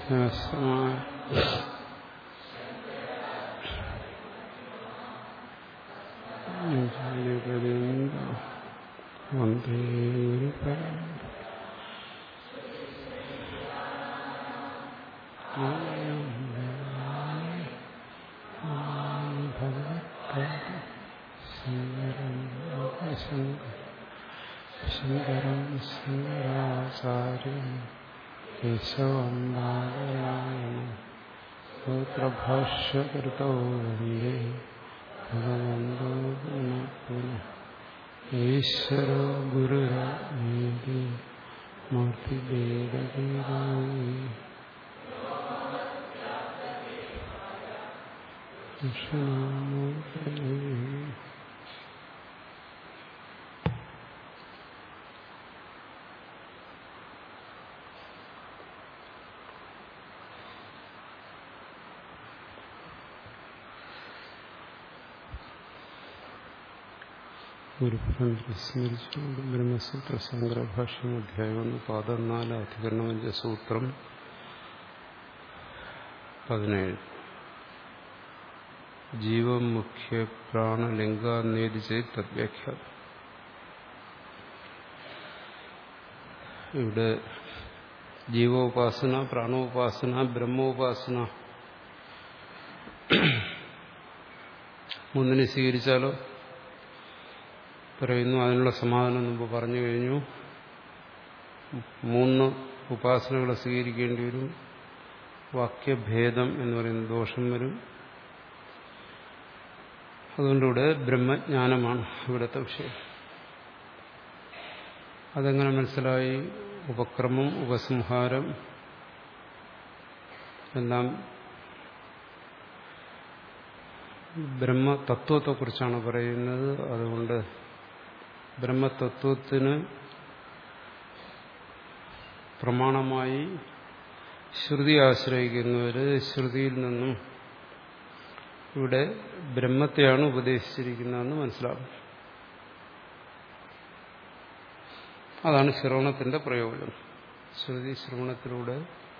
ശാസ്ത്രമായ വന്ദേ ശങ്കരം ശങ്കരാചാര്യം കേശവം നാരായണം സൂത്രഭാഷ്യകൃതോ വന്ദേ ഭഗവന്തോ പുനഃ പുനഃ ഈശ്വരോ ഗുരുരാജ്ഞേതി മൂർത്തിഭേദഭേദായി കൃഷ്ണമൂർത്തി ഗുരുപരമ്പര സ്മരിച്ചുകൊണ്ട് ബ്രഹ്മസൂത്ര സംഗ്രഭാഷ്യം അധ്യായം ഒന്ന് പാദം നാല് അധികരണമഞ്ച സൂത്രം പതിനേഴ് ജീവം മുഖ്യ പ്രാണലിംഗാന്നേതി ചെയ്ത് തദ്വ്യാഖ്യാനം ഇവിടെ ജീവോപാസന പ്രാണോപാസന ബ്രഹ്മോപാസന മൂന്നിനെ സ്വീകരിച്ചാലോ പറയുന്നു അതിനുള്ള സമാധാനം മുമ്പ് പറഞ്ഞു കഴിഞ്ഞു മൂന്ന് ഉപാസനകളെ സ്വീകരിക്കേണ്ടി വരും വാക്യഭേദം എന്ന് പറയുന്ന ദോഷം വരും അതുകൊണ്ടിവിടെ ബ്രഹ്മജ്ഞാനമാണ് ഇവിടുത്തെ വിഷയം അതെങ്ങനെ മനസ്സിലായി ഉപക്രമം ഉപസംഹാരം എല്ലാം ബ്രഹ്മതത്വത്തെക്കുറിച്ചാണ് പറയുന്നത് അതുകൊണ്ട് ബ്രഹ്മതത്വത്തിന് പ്രമാണമായി ശ്രുതി ആശ്രയിക്കുന്നവര് ശ്രുതിയിൽ നിന്നും ഇവിടെ ബ്രഹ്മത്തെയാണ് ഉപദേശിച്ചിരിക്കുന്നതെന്ന് മനസ്സിലാകും അതാണ് ശ്രവണത്തിന്റെ പ്രയോജനം ശ്രുതി ശ്രവണത്തിലൂടെ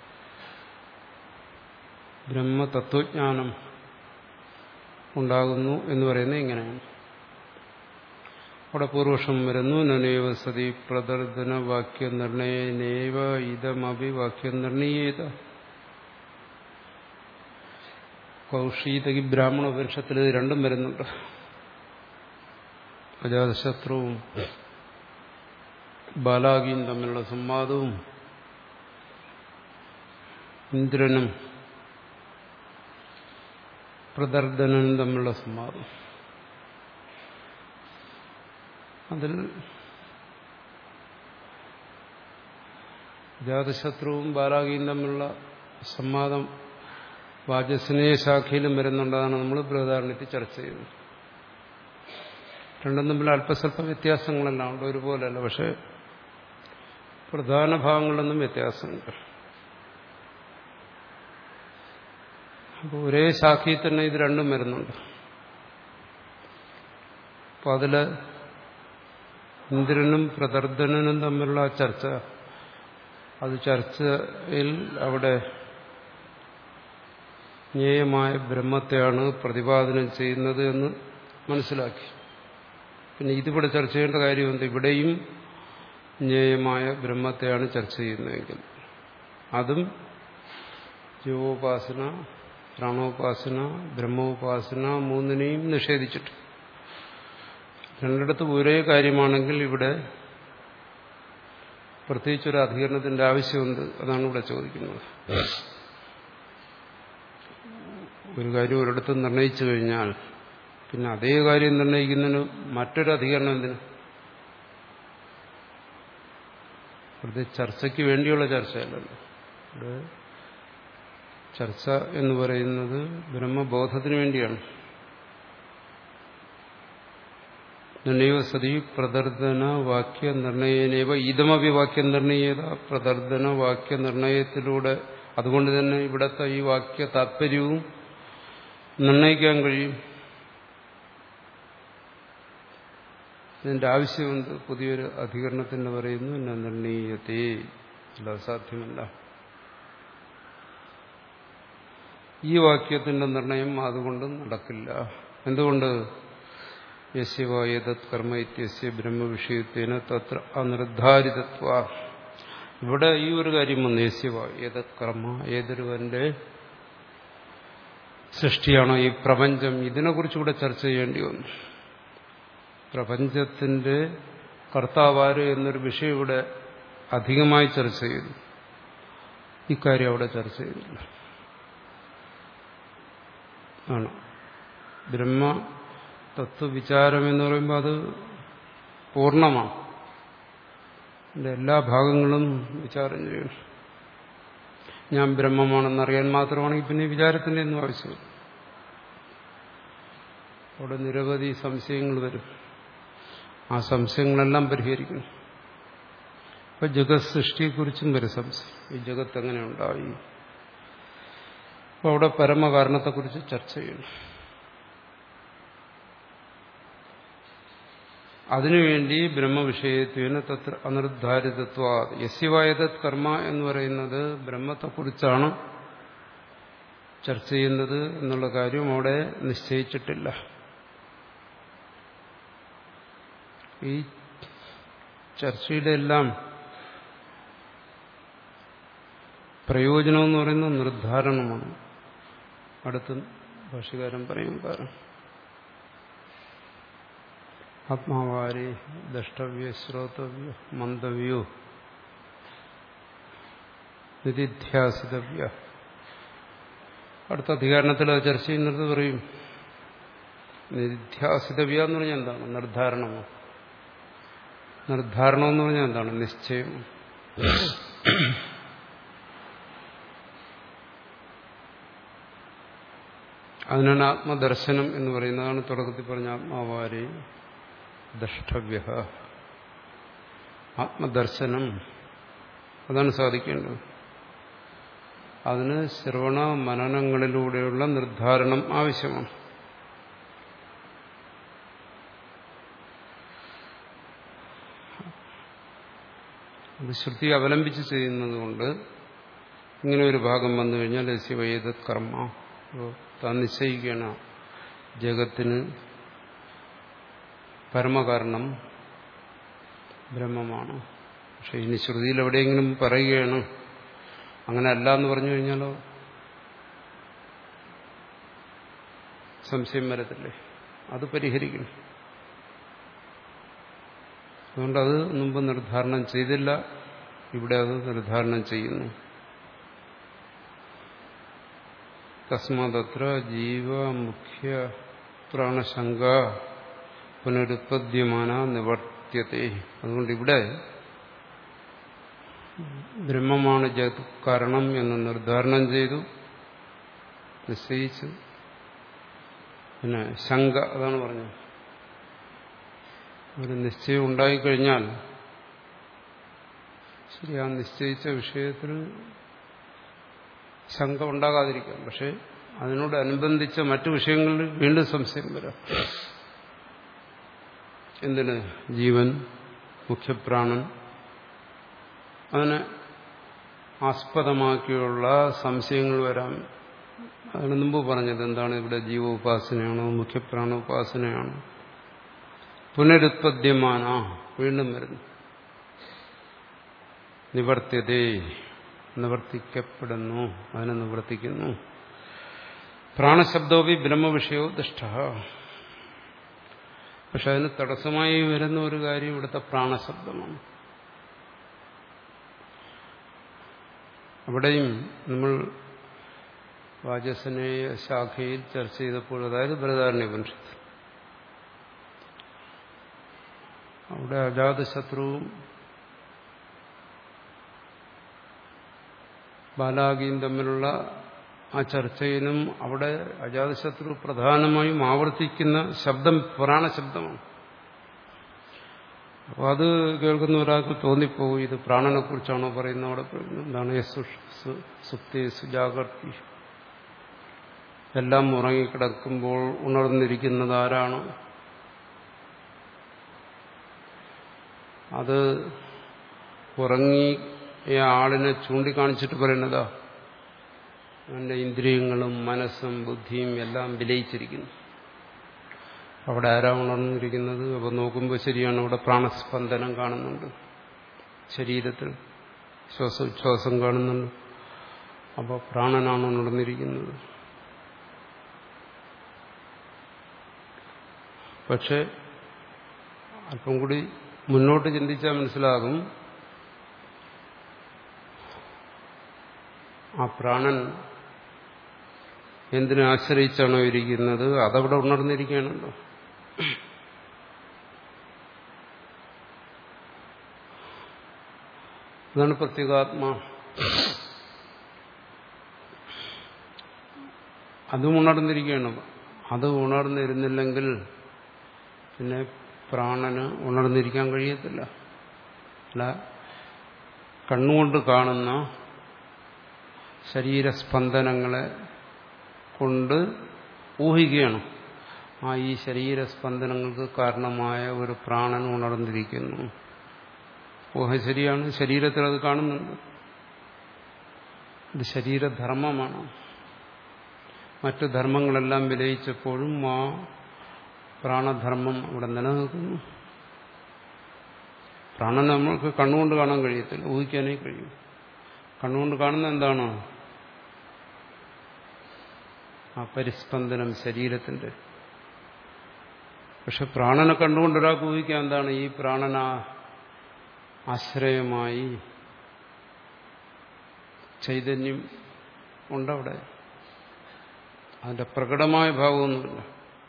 ബ്രഹ്മതത്വജ്ഞാനം ഉണ്ടാകുന്നു എന്ന് പറയുന്നത് ഇങ്ങനെയാണ് അവിടെ പൂർവക്ഷം വരുന്നു നനേവ സതി പ്രദർദന വാക്യ നിർണയനേവ ഇതമഭി വാക്യ നിർണയേത കൗഷീതകി ബ്രാഹ്മണ ഉപനിഷത്തിൽ ഇത് രണ്ടും വരുന്നുണ്ട് അജാതശത്രുവും ബാലാകിയും തമ്മിലുള്ള സംവാദവും ഇന്ദ്രനും പ്രദർദനും തമ്മിലുള്ള സംവാദം അതിൽ ജാതശത്രുവും ബാലാകിയും തമ്മിലുള്ള സംവാദം വാചസ്നേയ ശാഖയിലും വരുന്നുണ്ടതാണ് നമ്മൾ ബൃഹദാരണ്യത്തിൽ ചർച്ച ചെയ്തത് രണ്ടും തമ്മിൽ അല്പസ്വല്പ വ്യത്യാസങ്ങളെല്ലാം ഉണ്ട് ഒരുപോലെയല്ല പക്ഷെ പ്രധാന ഭാഗങ്ങളിലൊന്നും വ്യത്യാസമുണ്ട് അപ്പോൾ ഒരേ ശാഖയിൽ തന്നെ ഇത് രണ്ടും വരുന്നുണ്ട് അപ്പോൾ അതില് ഇന്ദ്രനും പ്രദർദനും തമ്മിലുള്ള ചർച്ച അത് ചർച്ചയിൽ അവിടെ ജ്ഞേയമായ ബ്രഹ്മത്തെയാണ് പ്രതിപാദനം ചെയ്യുന്നത് എന്ന് മനസ്സിലാക്കി പിന്നെ ഇതിവിടെ ചർച്ച ചെയ്യേണ്ട കാര്യമെന്ത് ഇവിടെയും ജ്ഞേയമായ ബ്രഹ്മത്തെയാണ് ചർച്ച ചെയ്യുന്നതെങ്കിൽ അതും ജീവോപാസന പ്രാണോപാസന ബ്രഹ്മോപാസന മൂന്നിനെയും നിഷേധിച്ചിട്ട് രണ്ടിടത്തും ഒരേ കാര്യമാണെങ്കിൽ ഇവിടെ പ്രത്യേകിച്ചൊരു അധികരണത്തിന്റെ ആവശ്യമുണ്ട് അതാണ് ഇവിടെ ചോദിക്കുന്നത് ഒരു കാര്യം ഒരിടത്ത് നിർണയിച്ചു കഴിഞ്ഞാൽ പിന്നെ അതേ കാര്യം നിർണയിക്കുന്നതിന് മറ്റൊരു അധികരണം എന്തിന് വെറുതെ ചർച്ചയ്ക്ക് വേണ്ടിയുള്ള ചർച്ചയല്ലല്ലോ ഇവിടെ ചർച്ച എന്ന് പറയുന്നത് ബ്രഹ്മബോധത്തിന് വേണ്ടിയാണ് നനൈവ സതി പ്രദർദന വാക്യ നിർണയനേവ ഇതമപി വാക്യ നിർണയേത പ്രദർദന വാക്യ നിർണയത്തിലൂടെ അതുകൊണ്ട് തന്നെ ഇവിടത്തെ ഈ വാക്യ താത്പര്യവും നിർണയിക്കാൻ കഴിയും ഇതിന്റെ ആവശ്യമുണ്ട് പുതിയൊരു അധികരണത്തിന് പറയുന്നു നിർണീയത്തെ അല്ല സാധ്യമല്ല ഈ വാക്യത്തിന്റെ നിർണയം അതുകൊണ്ട് നടക്കില്ല എന്തുകൊണ്ട് യസ്യവായത് കർമ്മ ഇത്യസ്യ ബ്രഹ്മവിഷയത്തിന് തത്ര അനിർദ്ധാരിതത്വ ഇവിടെ ഈ ഒരു കാര്യം വന്നു യസ്യവ ഏതത് കർമ്മ ഏതൊരുവന്റെ സൃഷ്ടിയാണോ ഈ പ്രപഞ്ചം ഇതിനെക്കുറിച്ചുകൂടെ ചർച്ച ചെയ്യേണ്ടി വന്നു പ്രപഞ്ചത്തിന്റെ കർത്താവാര് എന്നൊരു വിഷയം ഇവിടെ അധികമായി ചർച്ച ചെയ്തു ഇക്കാര്യം അവിടെ ചർച്ച ചെയ്തില്ല ആണ് ബ്രഹ്മ തത്വവിചാരം എന്ന് പറയുമ്പോൾ അത് പൂർണ്ണമാണ് അതിന്റെ എല്ലാ ഭാഗങ്ങളും വിചാരം ചെയ്യണം ഞാൻ ബ്രഹ്മമാണെന്നറിയാൻ മാത്രമാണെങ്കിൽ പിന്നെ വിചാരത്തിന്റെ ഒന്നും ആവശ്യമില്ല അവിടെ നിരവധി സംശയങ്ങൾ വരും ആ സംശയങ്ങളെല്ലാം പരിഹരിക്കണം ഇപ്പൊ ജഗത് സൃഷ്ടിയെക്കുറിച്ചും വരും സംശയം ഈ ജഗത്ത് എങ്ങനെ ഉണ്ടായി അപ്പൊ അവിടെ പരമകാരണത്തെക്കുറിച്ച് ചർച്ച ചെയ്യണം അതിനുവേണ്ടി ബ്രഹ്മവിഷയത്വന് തത്ര അനിർദ്ധാരിതത്വ യസ്യവായത് കർമ്മ എന്ന് പറയുന്നത് ബ്രഹ്മത്തെക്കുറിച്ചാണ് ചർച്ച ചെയ്യുന്നത് എന്നുള്ള കാര്യം അവിടെ നിശ്ചയിച്ചിട്ടില്ല ഈ ചർച്ചയുടെ എല്ലാം പ്രയോജനമെന്ന് പറയുന്നത് നിർദ്ധാരണമാണ് അടുത്ത ഭാഷകാരൻ പറയും കാരണം ആത്മാവാരി ദ്രഷ്ടവ്യ ശ്രോതവ്യ മന്ദവ്യോ നിധിധ്യാസിതവ്യ അടുത്ത അധികാരണത്തിൽ അത് ചർച്ച ചെയ്യുന്നത് പറയും നിധ്യാസിതവ്യ എന്ന് പറഞ്ഞാൽ എന്താണ് നിർദ്ധാരണമോ നിർദ്ധാരണം എന്ന് പറഞ്ഞാൽ എന്താണ് നിശ്ചയം അതിനാണ് ആത്മദർശനം എന്ന് പറയുന്നതാണ് തുടക്കത്തിൽ പറഞ്ഞ ആത്മാവാരി ദ്രഷ്ടവ്യ ആത്മദർശനം അതാണ് സാധിക്കേണ്ടത് അതിന് ശ്രവണ മനനങ്ങളിലൂടെയുള്ള നിർദ്ധാരണം ആവശ്യമാണ് അത് ശ്രുതി അവലംബിച്ച് ചെയ്യുന്നതുകൊണ്ട് ഇങ്ങനെ ഒരു ഭാഗം വന്നു കഴിഞ്ഞാൽ ലസ്യവൈദ കർമ്മ താൻ നിശ്ചയിക്കുകയാണ് ജഗത്തിന് പരമകാരണം ബ്രഹ്മമാണ് പക്ഷെ ഇനി ശ്രുതിയിൽ എവിടെയെങ്കിലും പറയുകയാണ് അങ്ങനെ അല്ല എന്ന് പറഞ്ഞു കഴിഞ്ഞാലോ സംശയം വരത്തില്ലേ അത് പരിഹരിക്കണം അതുകൊണ്ട് അത് മുമ്പ് നിർദ്ധാരണം ചെയ്തില്ല ഇവിടെ അത് നിർദ്ധാരണം ചെയ്യുന്നു തസ്മാതത്ര ജീവ മുഖ്യ പ്രാണശങ്ക പുനരുത്പദ്യമാന നിവർത്തിയത്തെ അതുകൊണ്ട് ഇവിടെ ബ്രഹ്മമാണ് ജഗത് കാരണം എന്ന് നിർദ്ധാരണം ചെയ്തു നിശ്ചയിച്ചു പിന്നെ ശങ്ക അതാണ് പറഞ്ഞത് ഒരു നിശ്ചയം ഉണ്ടായിക്കഴിഞ്ഞാൽ ശരി ആ നിശ്ചയിച്ച വിഷയത്തിൽ ശങ്ക ഉണ്ടാകാതിരിക്കാം പക്ഷെ അതിനോടനുബന്ധിച്ച മറ്റു വിഷയങ്ങളിൽ വീണ്ടും സംശയം വരാം എന്തിന് ജീവൻ മുഖ്യപ്രാണൻ അതിനെ ആസ്പദമാക്കിയുള്ള സംശയങ്ങൾ വരാം അതിന് മുമ്പ് പറഞ്ഞത് എന്താണ് ഇവിടെ ജീവോപാസനയാണോ മുഖ്യപ്രാണ ഉപാസനയാണോ പുനരുത്പദ്യമാന വീണ്ടും വരുന്നു നിവർത്തിയതേ നിവർത്തിക്കപ്പെടുന്നു അതിനെ നിവർത്തിക്കുന്നു പ്രാണശബ്ദോപി ബ്രഹ്മവിഷയോ ദുഷ്ട പക്ഷെ അതിന് തടസ്സമായി വരുന്ന ഒരു കാര്യം ഇവിടുത്തെ പ്രാണശബ്ദമാണ് അവിടെയും നമ്മൾ വാചസനേയ ശാഖയിൽ ചർച്ച ചെയ്തപ്പോൾ അതായത് ബൃഹദാരണ്യ ഉപനിഷത്ത് അവിടെ അജാതശത്രുവും ബാലാകിയും തമ്മിലുള്ള ആ ചർച്ചയിലും അവിടെ അജാതശത്രു പ്രധാനമായും ആവർത്തിക്കുന്ന ശബ്ദം പ്രാണശബ്ദമാണ് അപ്പോൾ അത് കേൾക്കുന്ന ഒരാൾക്ക് തോന്നിപ്പോകും ഇത് പ്രാണനെ കുറിച്ചാണോ പറയുന്നത് അവിടെ എന്താണ് സുപ്തി സുജാഗർത്തി എല്ലാം ഉറങ്ങിക്കിടക്കുമ്പോൾ ഉണർന്നിരിക്കുന്നത് ആരാണ് അത് ഉറങ്ങിയ ആളിനെ ചൂണ്ടിക്കാണിച്ചിട്ട് പറയുന്നതാ അവന്റെ ഇന്ദ്രിയങ്ങളും മനസ്സും ബുദ്ധിയും എല്ലാം വിലയിച്ചിരിക്കുന്നു അവിടെ ആരാ ഉണർന്നിരിക്കുന്നത് അപ്പോൾ നോക്കുമ്പോൾ ശരിയാണ് അവിടെ പ്രാണസ്പന്ദനം കാണുന്നുണ്ട് ശരീരത്തിൽ ശ്വാസോച്ഛ്വാസം കാണുന്നുണ്ട് അപ്പോൾ പ്രാണനാണ് ഉണർന്നിരിക്കുന്നത് പക്ഷെ അല്പം കൂടി മുന്നോട്ട് ചിന്തിച്ചാൽ മനസ്സിലാകും ആ പ്രാണൻ എന്തിനെ ആശ്രയിച്ചാണോ ഇരിക്കുന്നത് അതവിടെ ഉണർന്നിരിക്കുകയാണല്ലോ അതാണ് പ്രത്യേകാത്മാ അതും ഉണർന്നിരിക്കുകയാണ് അത് ഉണർന്നിരുന്നില്ലെങ്കിൽ പിന്നെ പ്രാണന് ഉണർന്നിരിക്കാൻ കഴിയത്തില്ല അല്ല കണ്ണുകൊണ്ട് കാണുന്ന ശരീരസ്പന്ദനങ്ങളെ കൊണ്ട് ഊഹിക്കുകയാണ് ആ ഈ ശരീരസ്പന്ദനങ്ങൾക്ക് കാരണമായ ഒരു പ്രാണൻ ഉണർന്നിരിക്കുന്നു ഊഹ ശരിയാണ് ശരീരത്തിൽ അത് കാണുന്നുണ്ട് ഇത് ശരീരധർമ്മമാണ് മറ്റു ധർമ്മങ്ങളെല്ലാം വിലയിച്ചപ്പോഴും ആ പ്രാണധർമ്മം അവിടെ നിലനിൽക്കുന്നു പ്രാണൻ നമ്മൾക്ക് കണ്ണുകൊണ്ട് കാണാൻ കഴിയത്തില്ല ഊഹിക്കാനേ കഴിയും കണ്ണുകൊണ്ട് കാണുന്ന എന്താണ് ആ പരിസ്പന്ദനം ശരീരത്തിന്റെ പക്ഷെ പ്രാണനെ കണ്ടുകൊണ്ട് ഒരാൾക്ക് ഊഹിക്കാം എന്താണ് ഈ പ്രാണന ആശ്രയമായി ചൈതന്യം ഉണ്ടവിടെ അതിന്റെ പ്രകടമായ ഭാവമൊന്നുമില്ല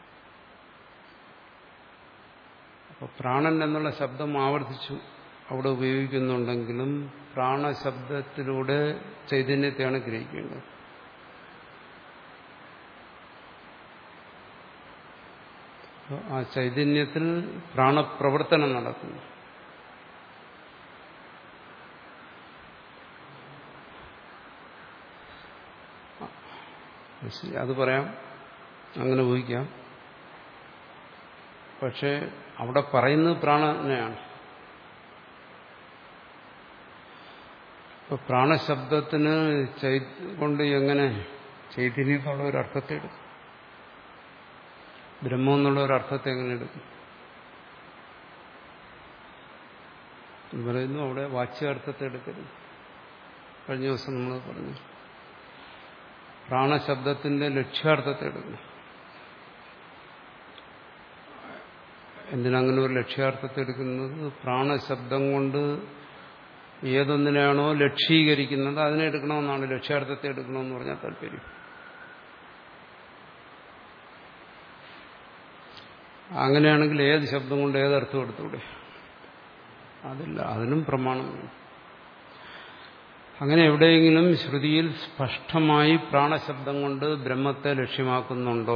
അപ്പൊ പ്രാണൻ എന്നുള്ള ശബ്ദം ആവർത്തിച്ചു അവിടെ ഉപയോഗിക്കുന്നുണ്ടെങ്കിലും പ്രാണശബ്ദത്തിലൂടെ ചൈതന്യത്തെയാണ് ഗ്രഹിക്കേണ്ടത് ആ ചൈതന്യത്തിൽ പ്രാണപ്രവർത്തനം നടക്കുന്നു അത് പറയാം അങ്ങനെ ഊഹിക്കാം പക്ഷെ അവിടെ പറയുന്നത് പ്രാണനെയാണ് ഇപ്പൊ പ്രാണശബ്ദത്തിന് കൊണ്ട് എങ്ങനെ ചൈതന്യം എന്നുള്ള ഒരു അർത്ഥത്തെ എടുക്കും ബ്രഹ്മം എന്നുള്ള ഒരു അർത്ഥത്തെ എങ്ങനെ എടുക്കും പറയുന്നു അവിടെ വാച്യാർത്ഥത്തെ എടുക്കരുത് കഴിഞ്ഞ ദിവസം നമ്മൾ പറഞ്ഞു പ്രാണശബ്ദത്തിന്റെ ലക്ഷ്യാർത്ഥത്തെ എടുക്കണം എന്തിനങ്ങനെ ഒരു ലക്ഷ്യാർത്ഥത്തെ എടുക്കുന്നത് പ്രാണശബ്ദം കൊണ്ട് ഏതൊന്നിനാണോ ലക്ഷീകരിക്കുന്നത് അതിനെ എടുക്കണമെന്നാണ് ലക്ഷ്യാർത്ഥത്തെ എടുക്കണമെന്ന് പറഞ്ഞാൽ താല്പര്യം അങ്ങനെയാണെങ്കിൽ ഏത് ശബ്ദം കൊണ്ട് ഏതർത്ഥം എടുത്തൂടെ അതില്ല അതിനും പ്രമാണം അങ്ങനെ എവിടെയെങ്കിലും ശ്രുതിയിൽ സ്പഷ്ടമായി പ്രാണശബ്ദം കൊണ്ട് ബ്രഹ്മത്തെ ലക്ഷ്യമാക്കുന്നുണ്ടോ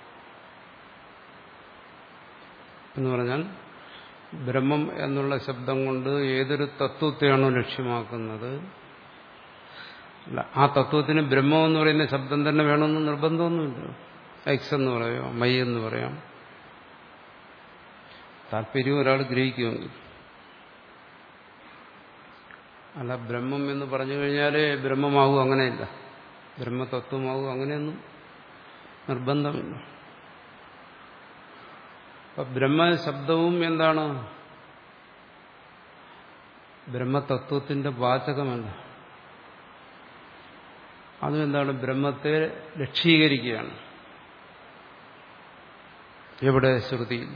എന്ന് പറഞ്ഞാൽ ബ്രഹ്മം എന്നുള്ള ശബ്ദം കൊണ്ട് ഏതൊരു തത്വത്തെയാണോ ലക്ഷ്യമാക്കുന്നത് അല്ല ആ തത്വത്തിന് ബ്രഹ്മം എന്ന് പറയുന്ന ശബ്ദം തന്നെ വേണമെന്ന് നിർബന്ധമൊന്നുമില്ല എക്സ് എന്ന് പറയാം മൈ എന്ന് പറയാം താല്പര്യം ഒരാൾ ഗ്രഹിക്കുമെങ്കിൽ അല്ല ബ്രഹ്മം എന്ന് പറഞ്ഞു കഴിഞ്ഞാലേ ബ്രഹ്മമാവും അങ്ങനെയില്ല ബ്രഹ്മതത്വമാവും അങ്ങനെയൊന്നും നിർബന്ധമില്ല അപ്പൊ ബ്രഹ്മശബ്ദവും എന്താണ് ബ്രഹ്മതത്വത്തിന്റെ വാചകമല്ല അതും എന്താണ് ബ്രഹ്മത്തെ ലക്ഷീകരിക്കുകയാണ് എവിടെ ശ്രുതിയിൽ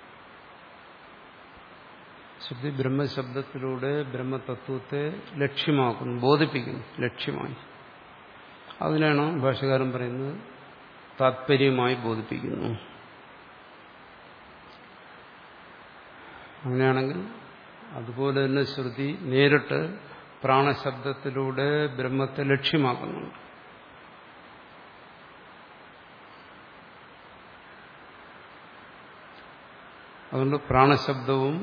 ശ്രുതി ബ്രഹ്മശബ്ദത്തിലൂടെ ബ്രഹ്മതത്വത്തെ ലക്ഷ്യമാക്കുന്നു ബോധിപ്പിക്കുന്നു ലക്ഷ്യമായി അതിനാണ് ഭാഷകാരൻ പറയുന്നത് താത്പര്യമായി ബോധിപ്പിക്കുന്നു അങ്ങനെയാണെങ്കിൽ അതുപോലെ തന്നെ ശ്രുതി നേരിട്ട് പ്രാണശബ്ദത്തിലൂടെ ബ്രഹ്മത്തെ ലക്ഷ്യമാക്കുന്നുണ്ട് അതുകൊണ്ട് പ്രാണശബ്ദവും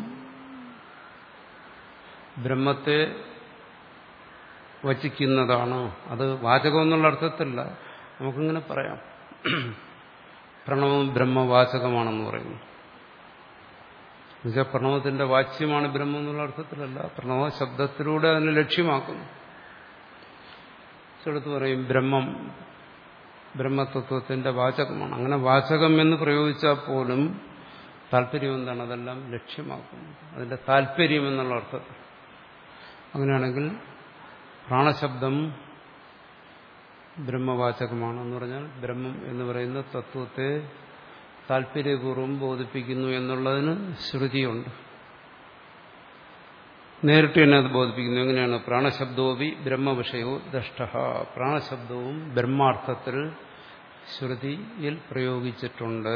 ബ്രഹ്മത്തെ വചിക്കുന്നതാണ് അത് വാചകം എന്നുള്ള അർത്ഥത്തില്ല നമുക്കിങ്ങനെ പറയാം പ്രണവം ബ്രഹ്മവാചകമാണെന്ന് പറയുന്നു എന്നുവെച്ചാൽ പ്രണവത്തിന്റെ വാച്യമാണ് ബ്രഹ്മം എന്നുള്ള അർത്ഥത്തിലല്ല പ്രണവ ശബ്ദത്തിലൂടെ അതിനെ ലക്ഷ്യമാക്കുന്നു ചിലടത്ത് പറയും ബ്രഹ്മം ബ്രഹ്മതത്വത്തിന്റെ വാചകമാണ് അങ്ങനെ വാചകം എന്ന് പ്രയോഗിച്ചാൽ പോലും താല്പര്യം എന്താണ് അതെല്ലാം ലക്ഷ്യമാക്കുന്നത് അതിന്റെ താല്പര്യം എന്നുള്ള അർത്ഥത്തിൽ അങ്ങനെയാണെങ്കിൽ പ്രാണശബ്ദം ബ്രഹ്മവാചകമാണ് എന്ന് പറഞ്ഞാൽ ബ്രഹ്മം എന്ന് പറയുന്ന തത്വത്തെ താല്പര്യപൂർവ്വം ബോധിപ്പിക്കുന്നു എന്നുള്ളതിന് ശ്രുതിയുണ്ട് നേരിട്ട് തന്നെ അത് ബോധിപ്പിക്കുന്നു എങ്ങനെയാണ് പ്രാണശബ്ദോപി ബ്രഹ്മവിഷയോ ദഷ്ട പ്രാണശബ്ദവും ബ്രഹ്മാർത്ഥത്തിൽ ശ്രുതിയിൽ പ്രയോഗിച്ചിട്ടുണ്ട്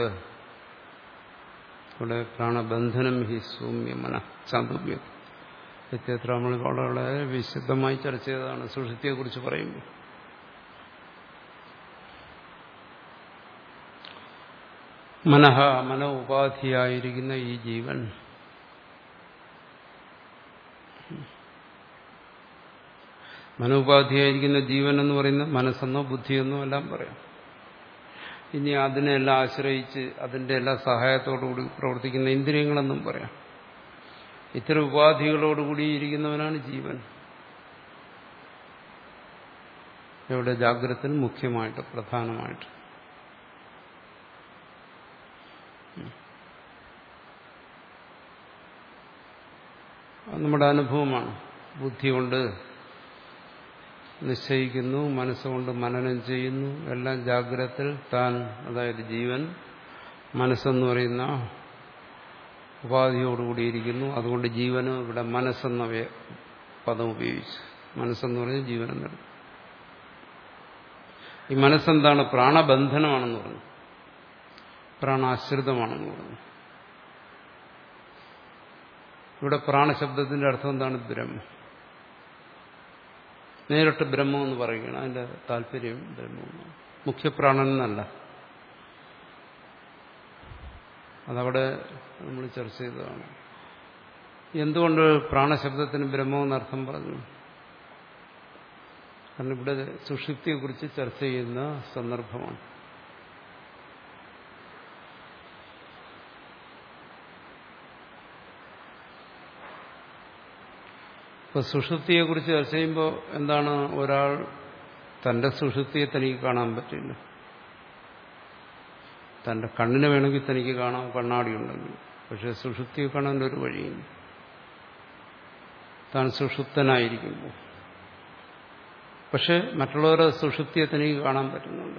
ഇവിടെ പ്രാണബന്ധനം ഹി സൗമ്യമന ചാന്തുമ്യം ഇത്യത്ര നമ്മൾ വളരെ വിശദമായി ചർച്ച ചെയ്തതാണ് സുഷുതിയെക്കുറിച്ച് പറയുമ്പോൾ മനഃ മന ഉപാധിയായിരിക്കുന്ന ഈ ജീവൻ മനോപാധിയായിരിക്കുന്ന ജീവൻ എന്ന് പറയുന്ന മനസ്സെന്നോ ബുദ്ധിയെന്നോ എല്ലാം പറയാം ഇനി അതിനെല്ലാം ആശ്രയിച്ച് അതിന്റെ എല്ലാ സഹായത്തോടുകൂടി പ്രവർത്തിക്കുന്ന ഇന്ദ്രിയങ്ങളെന്നും പറയാം ഇത്തരം ഉപാധികളോടുകൂടി ഇരിക്കുന്നവനാണ് ജീവൻ ഇവിടെ ജാഗ്രത മുഖ്യമായിട്ട് പ്രധാനമായിട്ട് നമ്മുടെ അനുഭവമാണ് ബുദ്ധി കൊണ്ട് നിശ്ചയിക്കുന്നു മനസ്സുകൊണ്ട് മനനം ചെയ്യുന്നു എല്ലാം ജാഗ്രതത്തിൽ താൻ അതായത് ജീവൻ മനസ്സെന്ന് പറയുന്ന ഉപാധിയോടുകൂടിയിരിക്കുന്നു അതുകൊണ്ട് ജീവന് ഇവിടെ മനസ്സെന്ന പദം ഉപയോഗിച്ചു മനസ്സെന്ന് പറഞ്ഞ് ജീവനെന്നെടുത്തു ഈ മനസ്സെന്താണ് പ്രാണബന്ധനമാണെന്ന് പറഞ്ഞു പ്രാണാശ്രിതമാണെന്ന് പറഞ്ഞു ഇവിടെ പ്രാണശബ്ദത്തിന്റെ അർത്ഥം എന്താണ് ബ്രഹ്മം നേരിട്ട് ബ്രഹ്മം എന്ന് പറയുകയാണ് അതിന്റെ താല്പര്യം ബ്രഹ്മമാണ് മുഖ്യപ്രാണൻ എന്നല്ല അതവിടെ നമ്മൾ ചർച്ച ചെയ്തതാണ് എന്തുകൊണ്ട് പ്രാണശബ്ദത്തിന് ബ്രഹ്മം എന്നർത്ഥം പറഞ്ഞു കാരണം ഇവിടെ സുഷുപ്തിയെക്കുറിച്ച് ചർച്ച ചെയ്യുന്ന സന്ദർഭമാണ് ഇപ്പൊ സുഷുപ്തിയെക്കുറിച്ച് ചർച്ച ചെയ്യുമ്പോൾ എന്താണ് ഒരാൾ തന്റെ സുഷുപ്തിയെ തനിക്ക് കാണാൻ പറ്റില്ല തന്റെ കണ്ണിനെ വേണമെങ്കിൽ തനിക്ക് കാണാം കണ്ണാടി ഉണ്ടെങ്കിൽ പക്ഷെ സുഷുപ്തിയെ കാണാൻ ഒരു വഴിയില്ല താൻ സുഷുപ്തനായിരിക്കുമ്പോൾ പക്ഷെ മറ്റുള്ളവരുടെ സുഷുപ്തിയെ തനിക്ക് കാണാൻ പറ്റുന്നുണ്ട്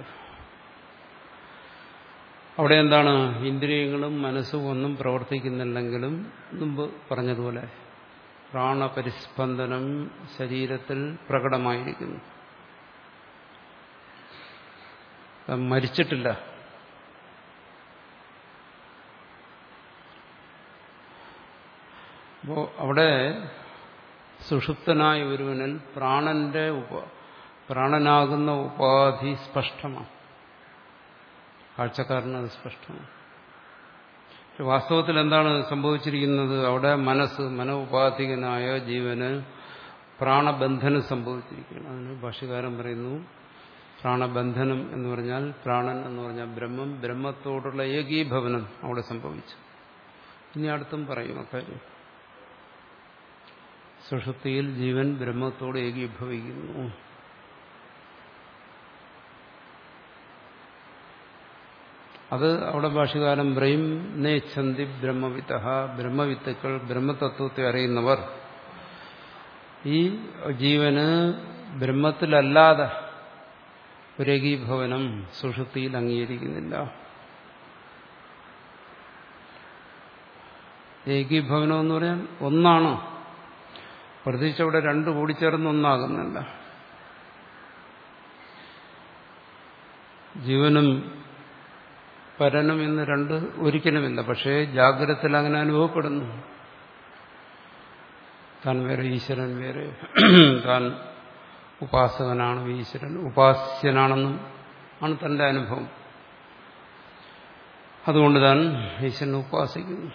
അവിടെ എന്താണ് ഇന്ദ്രിയങ്ങളും മനസ്സും ഒന്നും പ്രവർത്തിക്കുന്നില്ലെങ്കിലും മുമ്പ് പറഞ്ഞതുപോലെ പ്രാണപരിസ്പന്ദനം ശരീരത്തിൽ പ്രകടമായിരിക്കുന്നു മരിച്ചിട്ടില്ല അപ്പോ അവിടെ സുഷുപ്തനായ ഒരുവനിൽ പ്രാണന്റെ ഉപ പ്രാണനാകുന്ന ഉപാധി സ്പഷ്ടമാണ് കാഴ്ചക്കാരന് അത് സ്പഷ്ടമാണ് വാസ്തവത്തിൽ എന്താണ് സംഭവിച്ചിരിക്കുന്നത് അവിടെ മനസ്സ് മനോപാധികനായ ജീവന് പ്രാണബന്ധനം സംഭവിച്ചിരിക്കുകയാണ് അതിന് ഭാഷ്യകാരൻ പറയുന്നു പ്രാണബന്ധനം എന്ന് പറഞ്ഞാൽ പ്രാണൻ എന്ന് പറഞ്ഞാൽ ബ്രഹ്മം ബ്രഹ്മത്തോടുള്ള ഏകീഭവനം അവിടെ സംഭവിച്ചു ഇനി അടുത്തും പറയും അക്കാര്യം സുഷുപ്തിയിൽ ജീവൻ ബ്രഹ്മത്തോട് ഏകീഭവിക്കുന്നു അത് അവിടെ ഭാഷകാലം പറയും നേച്ഛന്തി ബ്രഹ്മവിത്ത ബ്രഹ്മവിത്തുക്കൾ ബ്രഹ്മതത്വത്തെ അറിയുന്നവർ ഈ ജീവന് ബ്രഹ്മത്തിലല്ലാതെ ഒരു ഏകീഭവനം സുഷുപ്തിയിൽ അംഗീകരിക്കുന്നില്ല ഏകീഭവനം എന്ന് പറയാൻ ഒന്നാണ് പ്രത്യേകിച്ച് അവിടെ രണ്ടു കൂടിച്ചേർന്ന് ഒന്നാകുന്നില്ല ജീവനും പരനും എന്ന് രണ്ട് ഒരിക്കലുമില്ല പക്ഷേ ജാഗ്രതത്തിൽ അങ്ങനെ അനുഭവപ്പെടുന്നു താൻ വേറെ ഈശ്വരൻ വേറെ താൻ ഉപാസകനാണ് ഈശ്വരൻ ഉപാസ്യനാണെന്നും ആണ് തന്റെ അനുഭവം അതുകൊണ്ട് താൻ ഈശ്വരനെ ഉപാസിക്കുന്നു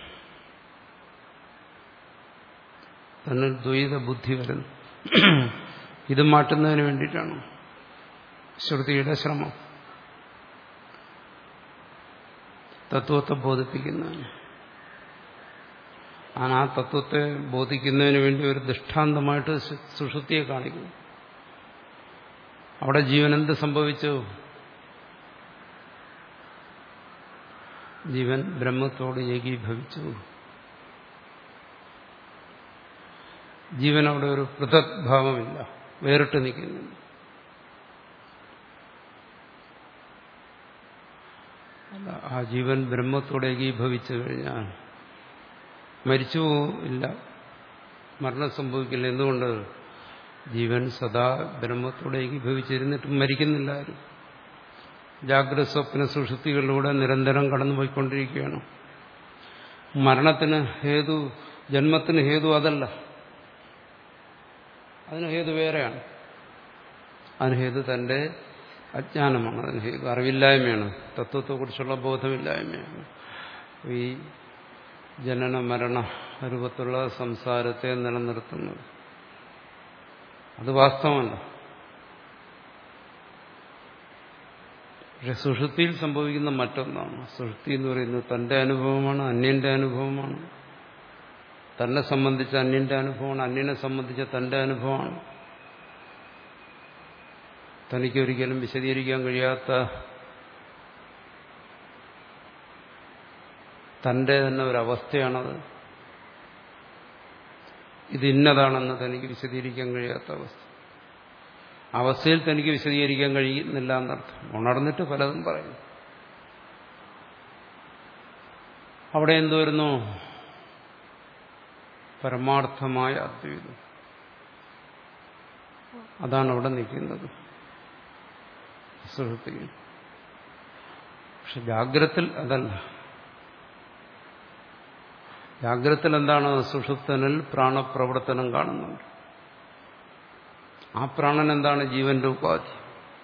തന്നിൽ ദ്വൈത ബുദ്ധി വരുന്നു ഇത് മാറ്റുന്നതിന് വേണ്ടിയിട്ടാണ് ശ്രുതിയുടെ ശ്രമം തത്വത്തെ ബോധിപ്പിക്കുന്നതിന് ആ തത്വത്തെ ബോധിക്കുന്നതിന് വേണ്ടി ഒരു ദൃഷ്ടാന്തമായിട്ട് സുഷുതിയെ കാണിക്കുന്നു അവിടെ ജീവൻ എന്ത് സംഭവിച്ചു ജീവൻ ബ്രഹ്മത്തോട് ഏകീഭവിച്ചു ജീവൻ അവിടെ ഒരു പൃഥക് ഭാവമില്ല വേറിട്ട് നിൽക്കുന്നില്ല അല്ല ആ ജീവൻ ബ്രഹ്മത്തോട് ഏകീഭവിച്ചു കഴിഞ്ഞാൽ മരിച്ചു ഇല്ല മരണം സംഭവിക്കില്ല എന്തുകൊണ്ട് ജീവൻ സദാ ബ്രഹ്മത്തോടെ ഏകീഭവിച്ചിരുന്നിട്ടും മരിക്കുന്നില്ല ആരും ജാഗ്രത സ്വപ്ന സുഷുപ്തികളിലൂടെ നിരന്തരം കടന്നുപോയിക്കൊണ്ടിരിക്കുകയാണ് മരണത്തിന് ഹേതു ജന്മത്തിന് ഹേതു അതല്ല അതിന് ഹേതു വേറെയാണ് അതിന് ഹേതു തന്റെ അജ്ഞാനമാണ് അതിന് ഹേതു അറിവില്ലായ്മയാണ് തത്വത്തെക്കുറിച്ചുള്ള ബോധമില്ലായ്മയാണ് ഈ ജനന മരണ രൂപത്തിലുള്ള സംസാരത്തെ നിലനിർത്തുന്നത് അത് വാസ്തവമല്ല പക്ഷെ സുഷുപ്തിയിൽ സംഭവിക്കുന്ന മറ്റൊന്നാണ് സുഷുപ്തി എന്ന് പറയുന്നത് തന്റെ അനുഭവമാണ് അന്യന്റെ അനുഭവമാണ് തന്നെ സംബന്ധിച്ച അന്യന്റെ അനുഭവമാണ് അന്യനെ സംബന്ധിച്ച തന്റെ അനുഭവമാണ് തനിക്കൊരിക്കലും വിശദീകരിക്കാൻ കഴിയാത്ത തന്റെ തന്നെ ഒരവസ്ഥയാണത് ഇത് ഇന്നതാണെന്ന് തനിക്ക് വിശദീകരിക്കാൻ കഴിയാത്ത അവസ്ഥ അവസ്ഥയിൽ തനിക്ക് വിശദീകരിക്കാൻ കഴിയുന്നില്ല എന്നർത്ഥം ഉണർന്നിട്ട് പലതും പറയുന്നു അവിടെ എന്തു വരുന്നു പരമാർത്ഥമായ അദ്വൈതം അതാണ് അവിടെ നിൽക്കുന്നത് സുഹൃത്തുക്കൾ പക്ഷെ ജാഗ്രത്തിൽ അതല്ല ജാഗ്രത്തിൽ എന്താണ് സുഷുപ്തനിൽ പ്രാണപ്രവർത്തനം കാണുന്നുണ്ട് ആ പ്രാണൻ എന്താണ് ജീവന്റെ ഉപാധി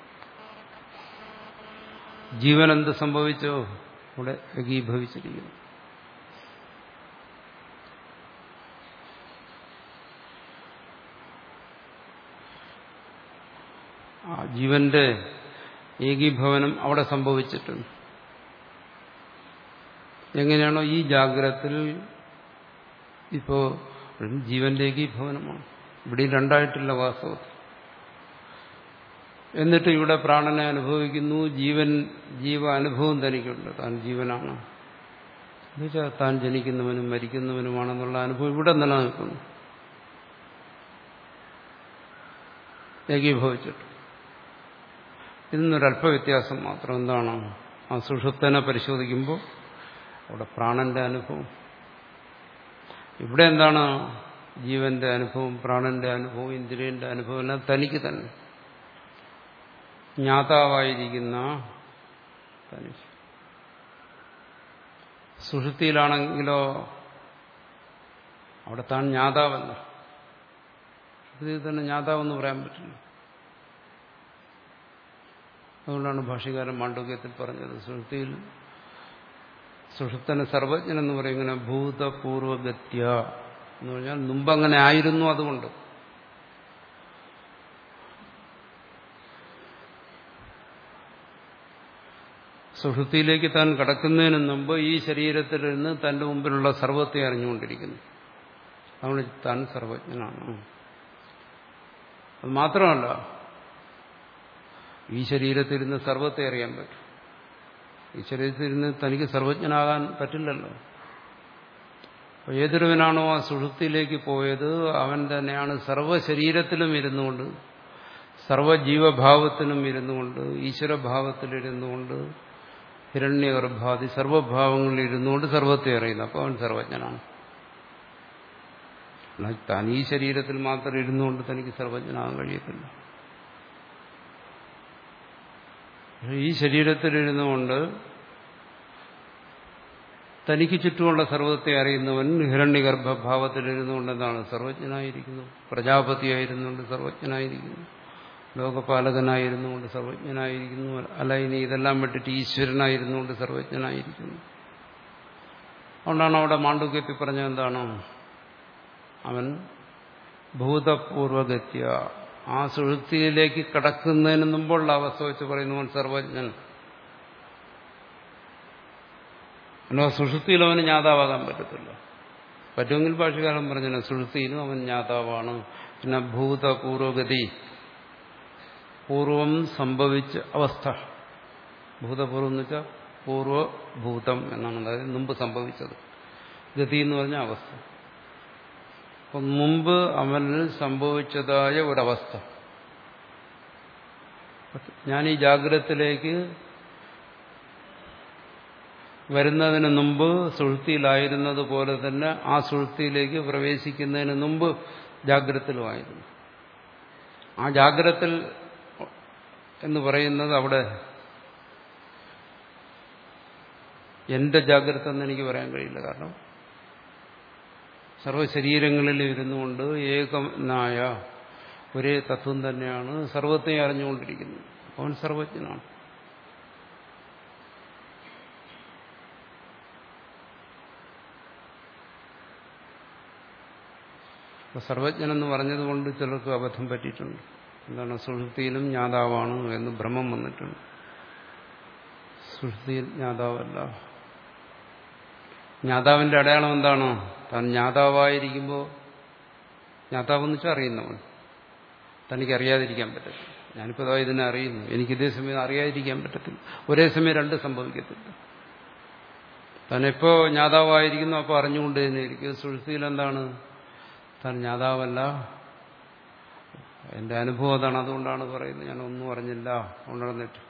ജീവൻ എന്ത് സംഭവിച്ചോ ഇവിടെ ഏകീഭവിച്ചിരിക്കുന്നു ആ ജീവന്റെ ഏകീഭവനം അവിടെ സംഭവിച്ചിട്ടുണ്ട് എങ്ങനെയാണോ ഈ ജാഗ്രത്തിൽ ഇപ്പോ ജീവന്റെ ഏകീഭവനമാണ് ഇവിടെ രണ്ടായിട്ടില്ല വാസ്തവത്തിൽ എന്നിട്ട് ഇവിടെ പ്രാണനെ അനുഭവിക്കുന്നു ജീവൻ ജീവ അനുഭവം തനിക്കുണ്ട് താൻ ജീവനാണ് എന്നുവെച്ചാൽ താൻ ജനിക്കുന്നവനും മരിക്കുന്നവനുമാണെന്നുള്ള അനുഭവം ഇവിടെ നിലനിൽക്കുന്നു ഏകീഭവിച്ചിട്ട് ഇതിനൊരല്പ വ്യത്യാസം മാത്രം എന്താണ് ആ സുഷുപ്തനെ പരിശോധിക്കുമ്പോൾ അവിടെ പ്രാണന്റെ അനുഭവം ഇവിടെ എന്താണ് ജീവന്റെ അനുഭവം പ്രാണന്റെ അനുഭവം ഇന്ദ്രിയന്റെ അനുഭവം എല്ലാം തനിക്ക് തന്നെ ജ്ഞാതാവായിരിക്കുന്ന തനിക്ക് സുഷുപ്തിയിലാണെങ്കിലോ അവിടെ താൻ ജ്ഞാതാവല്ല സുഷുപ്തിയിൽ തന്നെ ജ്ഞാതാവെന്ന് പറയാൻ പറ്റില്ല അതുകൊണ്ടാണ് ഭാഷകാരൻ മാണ്ഡവ്യത്തിൽ പറഞ്ഞത് സുഷുപ്തിയിൽ സുഷുപ്തന് സർവജ്ഞൻ എന്ന് പറയും ഇങ്ങനെ ഭൂതപൂർവഗത്യ എന്ന് പറഞ്ഞാൽ മുമ്പങ്ങനെ ആയിരുന്നു അതുകൊണ്ട് സുഷുപ്തിയിലേക്ക് താൻ കടക്കുന്നതിന് മുമ്പ് ഈ ശരീരത്തിൽ നിന്ന് തന്റെ മുമ്പിലുള്ള സർവത്തെ അറിഞ്ഞുകൊണ്ടിരിക്കുന്നു അതുകൊണ്ട് താൻ സർവജ്ഞനാണ് അത് മാത്രമല്ല ഈ ശരീരത്തിരുന്ന് സർവത്തെ അറിയാൻ പറ്റും ഈ ശരീരത്തിരുന്ന് തനിക്ക് സർവജ്ഞനാകാൻ പറ്റില്ലല്ലോ അപ്പോൾ ഏതൊരുവനാണോ ആ സുഷുപ്തിയിലേക്ക് പോയത് അവൻ തന്നെയാണ് സർവ്വശരീരത്തിലും ഇരുന്നുകൊണ്ട് സർവജീവഭാവത്തിലും ഇരുന്നുകൊണ്ട് ഈശ്വരഭാവത്തിലിരുന്നുകൊണ്ട് ഹിരണ്യഗർഭാദി സർവഭാവങ്ങളിൽ ഇരുന്നുകൊണ്ട് സർവത്തെ അറിയുന്നു അപ്പോൾ അവൻ സർവജ്ഞനാണ് താൻ ഈ ശരീരത്തിൽ മാത്രം ഇരുന്നുകൊണ്ട് തനിക്ക് സർവജ്ഞനാകാൻ കഴിയത്തില്ല ഈ ശരീരത്തിലിരുന്നുകൊണ്ട് തനിക്ക് ചുറ്റുമുള്ള സർവത്തെ അറിയുന്നവൻ ഹിരണ്യഗർഭഭാവത്തിലിരുന്നുകൊണ്ട് എന്താണ് സർവജ്ഞനായിരിക്കുന്നു പ്രജാപതിയായിരുന്നുകൊണ്ട് സർവജ്ഞനായിരിക്കുന്നു ലോകപാലകനായിരുന്നുകൊണ്ട് സർവജ്ഞനായിരിക്കുന്നു അല്ല ഇനി ഇതെല്ലാം വിട്ടിട്ട് ഈശ്വരനായിരുന്നുകൊണ്ട് സർവജ്ഞനായിരിക്കുന്നു അതുകൊണ്ടാണ് അവിടെ മാണ്ഡുക്യത്തിൽ പറഞ്ഞത് എന്താണ് അവൻ ഭൂതപൂർവഗത്യ ആ സുഴുത്തിയിലേക്ക് കടക്കുന്നതിന് മുമ്പുള്ള അവസ്ഥ വെച്ച് പറയുന്നു അവൻ സർവജ്ഞൻ അല്ല സുഷുതിയിൽ അവന് ജ്ഞാതാവാകാൻ പറ്റത്തില്ല പറ്റുമെങ്കിൽ ഭാഷകാലം പറഞ്ഞു സുഷുതിയിലും അവൻ ജ്ഞാതാവാണ് പിന്നെ ഭൂതപൂർവഗതി പൂർവം സംഭവിച്ച അവസ്ഥ ഭൂതപൂർവം എന്ന് വെച്ചാൽ പൂർവഭൂതം എന്നാണ് അതായത് മുമ്പ് സംഭവിച്ചത് ഗതി എന്ന് പറഞ്ഞ അവസ്ഥ അപ്പം മുമ്പ് അവനിൽ സംഭവിച്ചതായ ഒരവസ്ഥ ഞാൻ ഈ ജാഗ്രതത്തിലേക്ക് വരുന്നതിന് മുമ്പ് സുഴുത്തിയിലായിരുന്നത് പോലെ തന്നെ ആ സുഴുത്തിയിലേക്ക് പ്രവേശിക്കുന്നതിന് മുമ്പ് ജാഗ്രതത്തിലുമായിരുന്നു ആ ജാഗ്രതത്തിൽ എന്ന് പറയുന്നത് അവിടെ എന്റെ ജാഗ്രത എന്ന് എനിക്ക് പറയാൻ കഴിയില്ല കാരണം സർവശരീരങ്ങളിൽ ഇരുന്നുകൊണ്ട് ഏകനായ ഒരേ തത്വം തന്നെയാണ് സർവത്തെയും അറിഞ്ഞുകൊണ്ടിരിക്കുന്നത് അവൻ സർവജ്ഞനാണ് അപ്പൊ സർവജ്ഞനെന്ന് പറഞ്ഞതുകൊണ്ട് ചിലർക്ക് അബദ്ധം പറ്റിയിട്ടുണ്ട് എന്താണ് സുഷുപ്തിയിലും ജ്ഞാതാവാണ് എന്ന് ഭ്രമം വന്നിട്ടുണ്ട് സുഷുപ്തിയിൽ ജ്ഞാതാവല്ല ജ്ഞാതാവിന്റെ അടയാളം എന്താണ് താൻ ജ്ഞാതാവായിരിക്കുമ്പോൾ ജ്ഞാതാവെന്ന് വെച്ചാൽ അറിയുന്നവൻ തനിക്ക് അറിയാതിരിക്കാൻ പറ്റത്തില്ല ഞാനിപ്പോൾ അതാ ഇതിനെ അറിയുന്നു എനിക്ക് ഇതേ സമയം അറിയാതിരിക്കാൻ പറ്റത്തില്ല ഒരേ സമയം രണ്ട് സംഭവിക്കത്തില്ല താനെപ്പോ ജ്ഞാതാവായിരിക്കുന്നു അപ്പോൾ അറിഞ്ഞുകൊണ്ട് തന്നെ ഇരിക്കും സുഷുപ്തിയിൽ എന്താണ് താൻ ജ്ഞാതാവല്ല എന്റെ അനുഭവം അതാണ് അതുകൊണ്ടാണ് പറയുന്നത് ഞാൻ ഒന്നും അറിഞ്ഞില്ല ഉണർന്നിട്ട്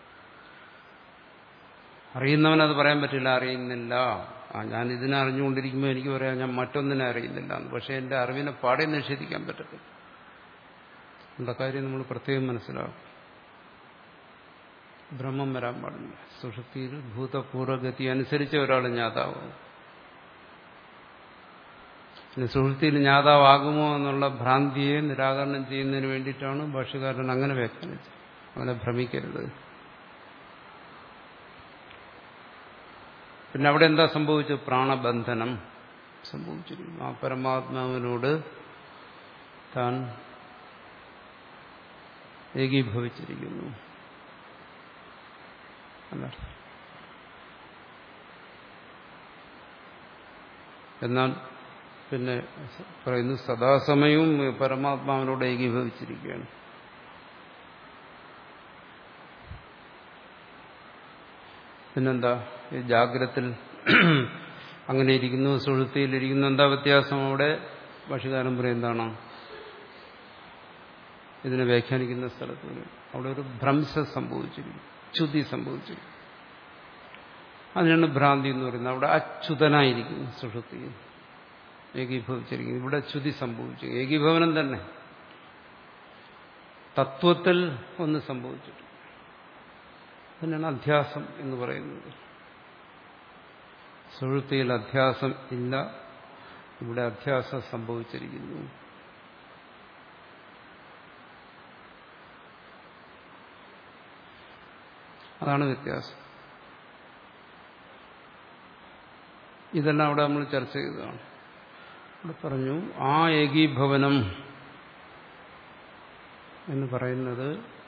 അറിയുന്നവനത് പറയാൻ പറ്റില്ല അറിയുന്നില്ല ആ ഞാൻ ഇതിനെ അറിഞ്ഞുകൊണ്ടിരിക്കുമ്പോൾ എനിക്ക് പറയാം ഞാൻ മറ്റൊന്നിനെ അറിയുന്നില്ല എന്ന് പക്ഷെ എന്റെ അറിവിനെ പാടെ നിഷേധിക്കാൻ പറ്റത്തില്ല എന്താ കാര്യം നമ്മൾ പ്രത്യേകം മനസ്സിലാക്കും ഭ്രമം വരാൻ പാടില്ല സുഷുപ്തിയിൽ ഭൂതപൂർവഗതി അനുസരിച്ച് ഒരാൾ ജ്ഞാതാവും പിന്നെ സുഹൃത്തിയിൽ ജ്ഞാതാവാകുമോ എന്നുള്ള ഭ്രാന്തിയെ നിരാകരണം ചെയ്യുന്നതിന് വേണ്ടിയിട്ടാണ് ഭാഷകാരൻ അങ്ങനെ വ്യാഖ്യാനിച്ചത് അങ്ങനെ ഭ്രമിക്കരുത് പിന്നെ അവിടെ എന്താ സംഭവിച്ചത് പ്രാണബന്ധനം സംഭവിച്ചിരിക്കുന്നു ആ പരമാത്മാവിനോട് താൻ ഏകീഭവിച്ചിരിക്കുന്നു എന്നർത്ഥം എന്നാൽ പിന്നെ പറയുന്നു സദാസമയവും പരമാത്മാവിനോട് ഏകീഭവിച്ചിരിക്കുകയാണ് പിന്നെന്താ ഈ ജാഗ്രത്തിൽ അങ്ങനെ ഇരിക്കുന്നു സുഹൃത്തിയിലിരിക്കുന്നു എന്താ വ്യത്യാസം അവിടെ ഭാഷകാരൻ പറയും എന്താണ് ഇതിനെ വ്യാഖ്യാനിക്കുന്ന സ്ഥലത്ത് അവിടെ ഒരു ഭ്രംശം സംഭവിച്ചിരിക്കും ച്യുതി സംഭവിച്ചിരിക്കും അതിനാണ് ഭ്രാന്തി എന്ന് പറയുന്നത് അവിടെ അച്യുതനായിരിക്കുന്നു സുഷുപ്തിയിൽ ഏകീഭവിച്ചിരിക്കുന്നു ഇവിടെ ച്യുതി സംഭവിച്ചു ഏകീഭവനം തന്നെ തത്വത്തിൽ ഒന്ന് സംഭവിച്ചിട്ട് അതിനാണ് അധ്യാസം എന്ന് പറയുന്നത് സുഹൃത്തിയിൽ അധ്യാസം ഇല്ല ഇവിടെ അധ്യാസം സംഭവിച്ചിരിക്കുന്നു അതാണ് വ്യത്യാസം ഇതെല്ലാം അവിടെ നമ്മൾ ചർച്ച ചെയ്തതാണ് ഇവിടെ പറഞ്ഞു ആ ഏകീഭവനം എന്ന് പറയുന്നത്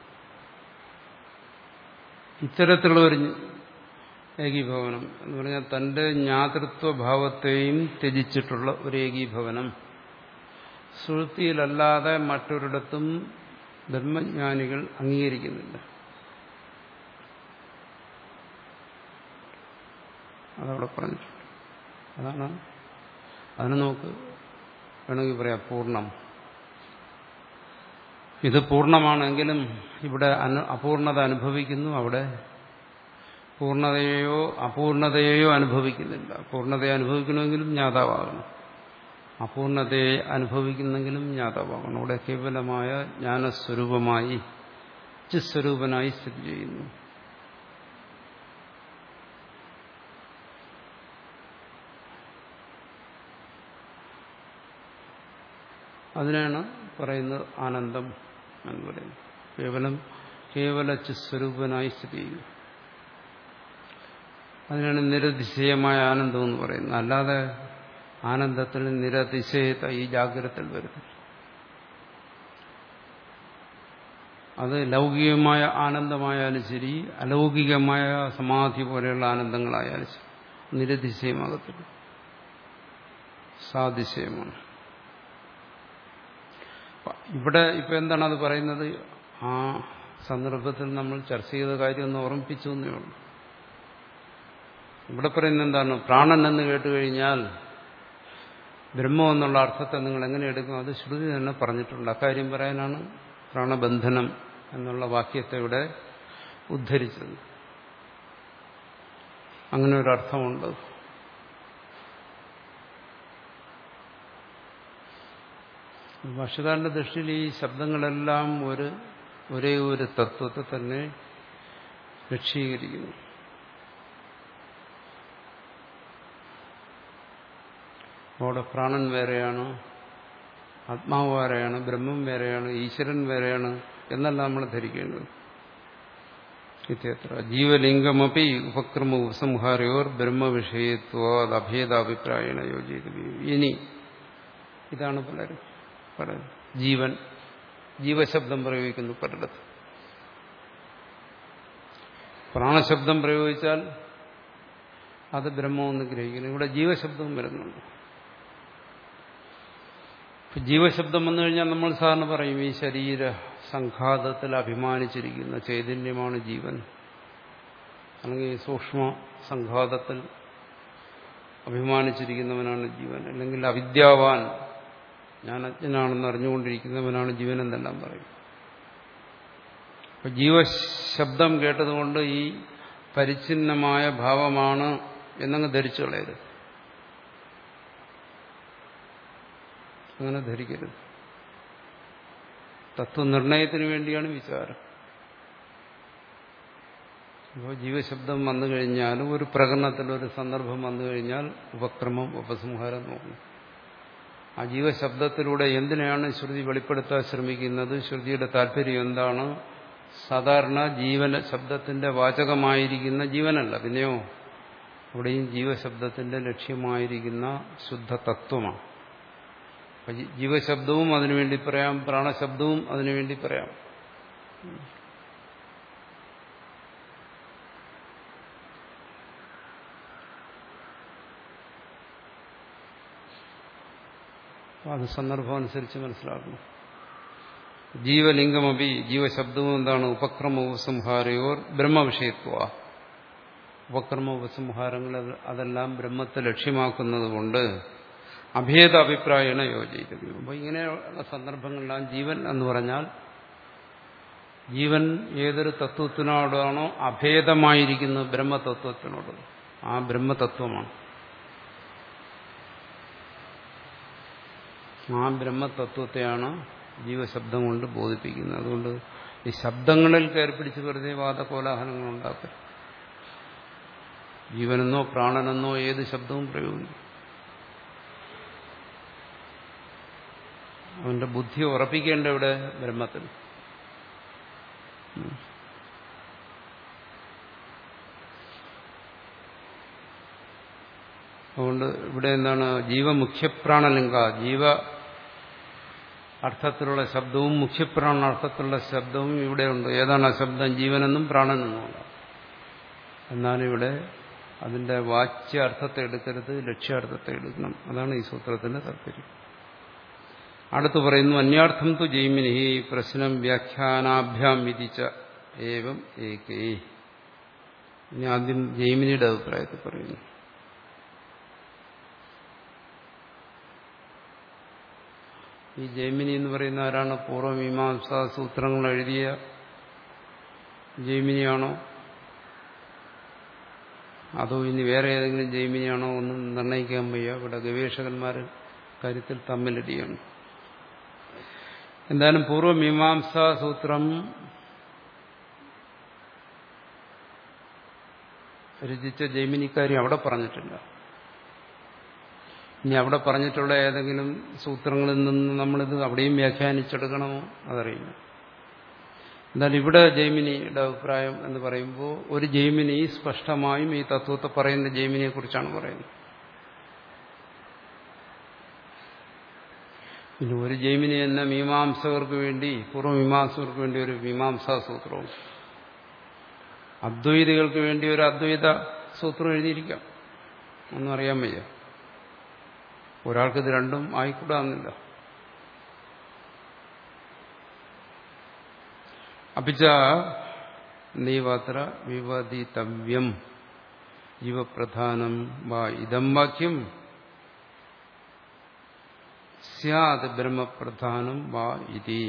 ഇത്തരത്തിലുള്ള ഒരു ഏകീഭവനം എന്ന് പറഞ്ഞാൽ തന്റെ ജ്ഞാതൃത്വഭാവത്തെയും ത്യജിച്ചിട്ടുള്ള ഒരു ഏകീഭവനം സുഹൃത്തിയിലല്ലാതെ മറ്റൊരിടത്തും ബ്രഹ്മജ്ഞാനികൾ അംഗീകരിക്കുന്നില്ല അതവിടെ പറഞ്ഞിട്ടുണ്ട് അതാണ് അതിന് നമുക്ക് വേണമെങ്കിൽ പറയാം പൂർണ്ണം ഇത് പൂർണ്ണമാണെങ്കിലും ഇവിടെ അപൂർണത അനുഭവിക്കുന്നു അവിടെ പൂർണ്ണതയെയോ അപൂർണതയെയോ അനുഭവിക്കുന്നില്ല പൂർണ്ണതയെ അനുഭവിക്കണമെങ്കിലും ജ്ഞാതാവാകണം അപൂർണതയെ അനുഭവിക്കുന്നെങ്കിലും ജ്ഞാതാവാകണം അവിടെ കേവലമായ ജ്ഞാനസ്വരൂപമായി ചിസ്വരൂപനായി സ്ഥിതി ചെയ്യുന്നു അതിനാണ് പറയുന്നത് ആനന്ദം എന്ന് പറയുന്നത് കേവലം കേവല ചിസ്വരൂപനായി സ്ഥിതി ചെയ്യുന്നു അതിനാണ് നിരതിശയമായ ആനന്ദം എന്ന് പറയുന്നത് അല്ലാതെ ആനന്ദത്തിൽ നിരതിശയത ഈ ജാഗ്രതയിൽ വരുന്നു അത് ലൗകികമായ ആനന്ദമായാലും ശരി അലൗകികമായ സമാധി പോലെയുള്ള ആനന്ദങ്ങളായാലും ശരി നിരതിശയമാകത്തില്ല സാതിശയമാണ് ഇവിടെ ഇപ്പൊ എന്താണ് അത് പറയുന്നത് ആ സന്ദർഭത്തിൽ നമ്മൾ ചർച്ച ചെയ്ത കാര്യം ഒന്ന് ഓർമ്മിപ്പിച്ചു എന്നേ ഉള്ളൂ ഇവിടെ പറയുന്നത് എന്താണ് പ്രാണൻ എന്ന് കേട്ടുകഴിഞ്ഞാൽ ബ്രഹ്മം എന്നുള്ള അർത്ഥത്തെ നിങ്ങൾ എങ്ങനെ എടുക്കും അത് ശ്രുതി തന്നെ പറഞ്ഞിട്ടുണ്ട് അക്കാര്യം പറയാനാണ് പ്രാണബന്ധനം എന്നുള്ള വാക്യത്തെ ഇവിടെ ഉദ്ധരിച്ചത് അങ്ങനെ ഒരു അർത്ഥമുണ്ട് ഭാഷകാരന്റെ ദൃഷ്ടിയിൽ ഈ ശബ്ദങ്ങളെല്ലാം ഒരു ഒരേ ഒരു തത്വത്തെ തന്നെ ലക്ഷീകരിക്കുന്നു അവിടെ പ്രാണൻ വേറെയാണ് ആത്മാവ് വേറെയാണ് ബ്രഹ്മം വേറെയാണ് ഈശ്വരൻ വേറെയാണ് എന്നല്ല നമ്മൾ ധരിക്കേണ്ടത് ഇത്യത്ര ജീവലിംഗമപി ഉപക്രമ ഉപസംഹാരയോർ ബ്രഹ്മവിഷയത്വാദ് അഭേദാഭിപ്രായണ യോജിക്കുന്നു ഇനി ഇതാണ് പലരും പറയുന്നത് ജീവൻ ജീവശബ്ദം പ്രയോഗിക്കുന്നു പലയിടത്ത് പ്രാണശബ്ദം പ്രയോഗിച്ചാൽ അത് ബ്രഹ്മമെന്ന് ഗ്രഹിക്കുന്നു ഇവിടെ ജീവശബ്ദവും വരുന്നുണ്ട് ജീവശബ്ദം വന്നു കഴിഞ്ഞാൽ നമ്മൾ സാധാരണ പറയും ഈ ശരീര സംഘാതത്തിൽ അഭിമാനിച്ചിരിക്കുന്ന ചൈതന്യമാണ് ജീവൻ അല്ലെങ്കിൽ സൂക്ഷ്മ സംഘാതത്തിൽ അഭിമാനിച്ചിരിക്കുന്നവനാണ് ജീവൻ അല്ലെങ്കിൽ അവിദ്യാവാൻ ഞാൻ അജ്ഞനാണെന്ന് അറിഞ്ഞുകൊണ്ടിരിക്കുന്നവനാണ് ജീവൻ എന്നെല്ലാം പറയും അപ്പൊ ജീവശബ്ദം കേട്ടതുകൊണ്ട് ഈ പരിച്ഛിന്നമായ ഭാവമാണ് എന്നങ്ങ് ധരിച്ചു കളയരുത് അങ്ങനെ ധരിക്കരുത് തത്വനിർണയത്തിന് വേണ്ടിയാണ് വിചാരം അപ്പോൾ ജീവശബ്ദം വന്നു കഴിഞ്ഞാലും ഒരു പ്രകടനത്തിൽ ഒരു സന്ദർഭം വന്നു കഴിഞ്ഞാൽ ഉപക്രമം ഉപസംഹാരം നോക്കണം ആ ജീവശബ്ദത്തിലൂടെ എന്തിനാണ് ശ്രുതി വെളിപ്പെടുത്താൻ ശ്രമിക്കുന്നത് ശ്രുതിയുടെ താല്പര്യം എന്താണ് സാധാരണ ജീവന ശബ്ദത്തിന്റെ വാചകമായിരിക്കുന്ന ജീവനല്ല പിന്നെയോ അവിടെയും ജീവശബ്ദത്തിന്റെ ലക്ഷ്യമായിരിക്കുന്ന ശുദ്ധ തത്വമാണ് ജീവശബ്ദവും അതിനുവേണ്ടി പറയാം പ്രാണശബ്ദവും അതിനുവേണ്ടി പറയാം അത് സന്ദർഭം അനുസരിച്ച് മനസ്സിലാക്കണം ജീവലിംഗമപി ജീവശബ്ദവും എന്താണ് ഉപക്രമ ഉപസംഹാരയോർ ബ്രഹ്മവിഷയത്വ ഉപക്രമ ഉപസംഹാരങ്ങൾ അതെല്ലാം ബ്രഹ്മത്തെ ലക്ഷ്യമാക്കുന്നത് കൊണ്ട് അഭേദ അഭിപ്രായണ യോജിക്കുന്നു അപ്പോൾ ഇങ്ങനെയുള്ള സന്ദർഭങ്ങളിലാണ് ജീവൻ എന്ന് പറഞ്ഞാൽ ജീവൻ ഏതൊരു തത്വത്തിനോടാണോ അഭേദമായിരിക്കുന്നത് ബ്രഹ്മതത്വത്തിനോട് ആ ബ്രഹ്മതത്വമാണ് ആ ബ്രഹ്മതത്വത്തെയാണ് ജീവശബ്ദം കൊണ്ട് ബോധിപ്പിക്കുന്നത് അതുകൊണ്ട് ഈ ശബ്ദങ്ങളിൽ കയറിപ്പിടിച്ച് വെറുതെ വാദകോലാഹലങ്ങൾ ഉണ്ടാക്കരുത് ജീവനെന്നോ പ്രാണനെന്നോ ഏത് ശബ്ദവും പ്രയോഗിക്കും അവന്റെ ബുദ്ധി ഉറപ്പിക്കേണ്ട ഇവിടെ ബ്രഹ്മത്തിൽ അതുകൊണ്ട് ഇവിടെ എന്താണ് ജീവമുഖ്യപ്രാണലിംഗ ജീവ അർത്ഥത്തിലുള്ള ശബ്ദവും മുഖ്യപ്രാണ അർത്ഥത്തിലുള്ള ശബ്ദവും ഇവിടെയുണ്ട് ഏതാണ് ആ ശബ്ദം ജീവനെന്നും പ്രാണനെന്നുമുള്ള എന്നാൽ ഇവിടെ അതിന്റെ വാച്യ അർത്ഥത്തെ എടുക്കരുത് ലക്ഷ്യാർത്ഥത്തെ എടുക്കണം അതാണ് ഈ സൂത്രത്തിന്റെ താല്പര്യം അടുത്ത് പറയുന്നു അന്യാർത്ഥം തു ജൈമിനി പ്രശ്നം വ്യാഖ്യാനാഭ്യാം വിധിച്ച ഏവം ഏകേ ഇനി ആദ്യം ജൈമിനിയുടെ അഭിപ്രായത്തിൽ പറയുന്നു ഈ ജൈമിനി എന്ന് പറയുന്ന ആരാണ് പൂർവ്വമീമാംസാ സൂത്രങ്ങൾ എഴുതിയ ജൈമിനിയാണോ അതോ ഇനി വേറെ ഏതെങ്കിലും ജൈമിനിയാണോ ഒന്നും നിർണ്ണയിക്കാൻ വയ്യ ഇവിടെ ഗവേഷകന്മാർ കാര്യത്തിൽ തമ്മിലടിയാണ് എന്തായാലും പൂർവ്വമീമാംസാ സൂത്രം രചിച്ച ജൈമിനിക്കാരി അവിടെ പറഞ്ഞിട്ടില്ല ഇനി അവിടെ പറഞ്ഞിട്ടുള്ള ഏതെങ്കിലും സൂത്രങ്ങളിൽ നിന്ന് നമ്മളിത് അവിടെയും വ്യാഖ്യാനിച്ചെടുക്കണമോ അതറിയില്ല എന്നാൽ ഇവിടെ ജൈമിനിയുടെ അഭിപ്രായം എന്ന് പറയുമ്പോൾ ഒരു ജൈമിനി സ്പഷ്ടമായും ഈ തത്വത്തെ പറയുന്ന ജൈമിനിയെ കുറിച്ചാണ് പറയുന്നത് പിന്നെ ഒരു ജൈമിനി എന്ന മീമാംസകർക്ക് വേണ്ടി പൂർവ്വമീമാംസകർക്ക് വേണ്ടി ഒരു മീമാംസാ സൂത്രവും അദ്വൈതികൾക്ക് വേണ്ടി ഒരു അദ്വൈത സൂത്രം എഴുതിയിരിക്കാം ഒന്നും അറിയാൻ വയ്യ ഒരാൾക്കിത് രണ്ടും ആയിക്കൂടാന്നില്ല അപ്പിച്ച നീവാത്ര വിവദിതവ്യം ജീവപ്രധാനം വാ ഇതം വാക്യം സ്യാത് ബ്രഹ്മപ്രധാനം വാ ഇതി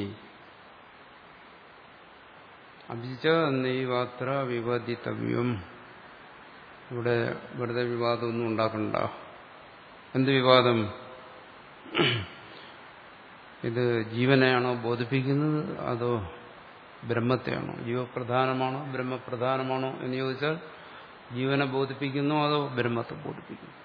അഭിച്ച നൈവാത്ര വിവാദിതവ്യം ഇവിടെ വെറുതെ വിവാദമൊന്നും ഉണ്ടാക്കണ്ട എന്ത് വിവാദം ഇത് ജീവനെയാണോ ബോധിപ്പിക്കുന്നത് അതോ ബ്രഹ്മത്തെയാണോ ജീവപ്രധാനമാണോ ബ്രഹ്മപ്രധാനമാണോ എന്ന് ചോദിച്ചാൽ ജീവനെ ബോധിപ്പിക്കുന്നോ അതോ ബ്രഹ്മത്തെ ബോധിപ്പിക്കുന്നു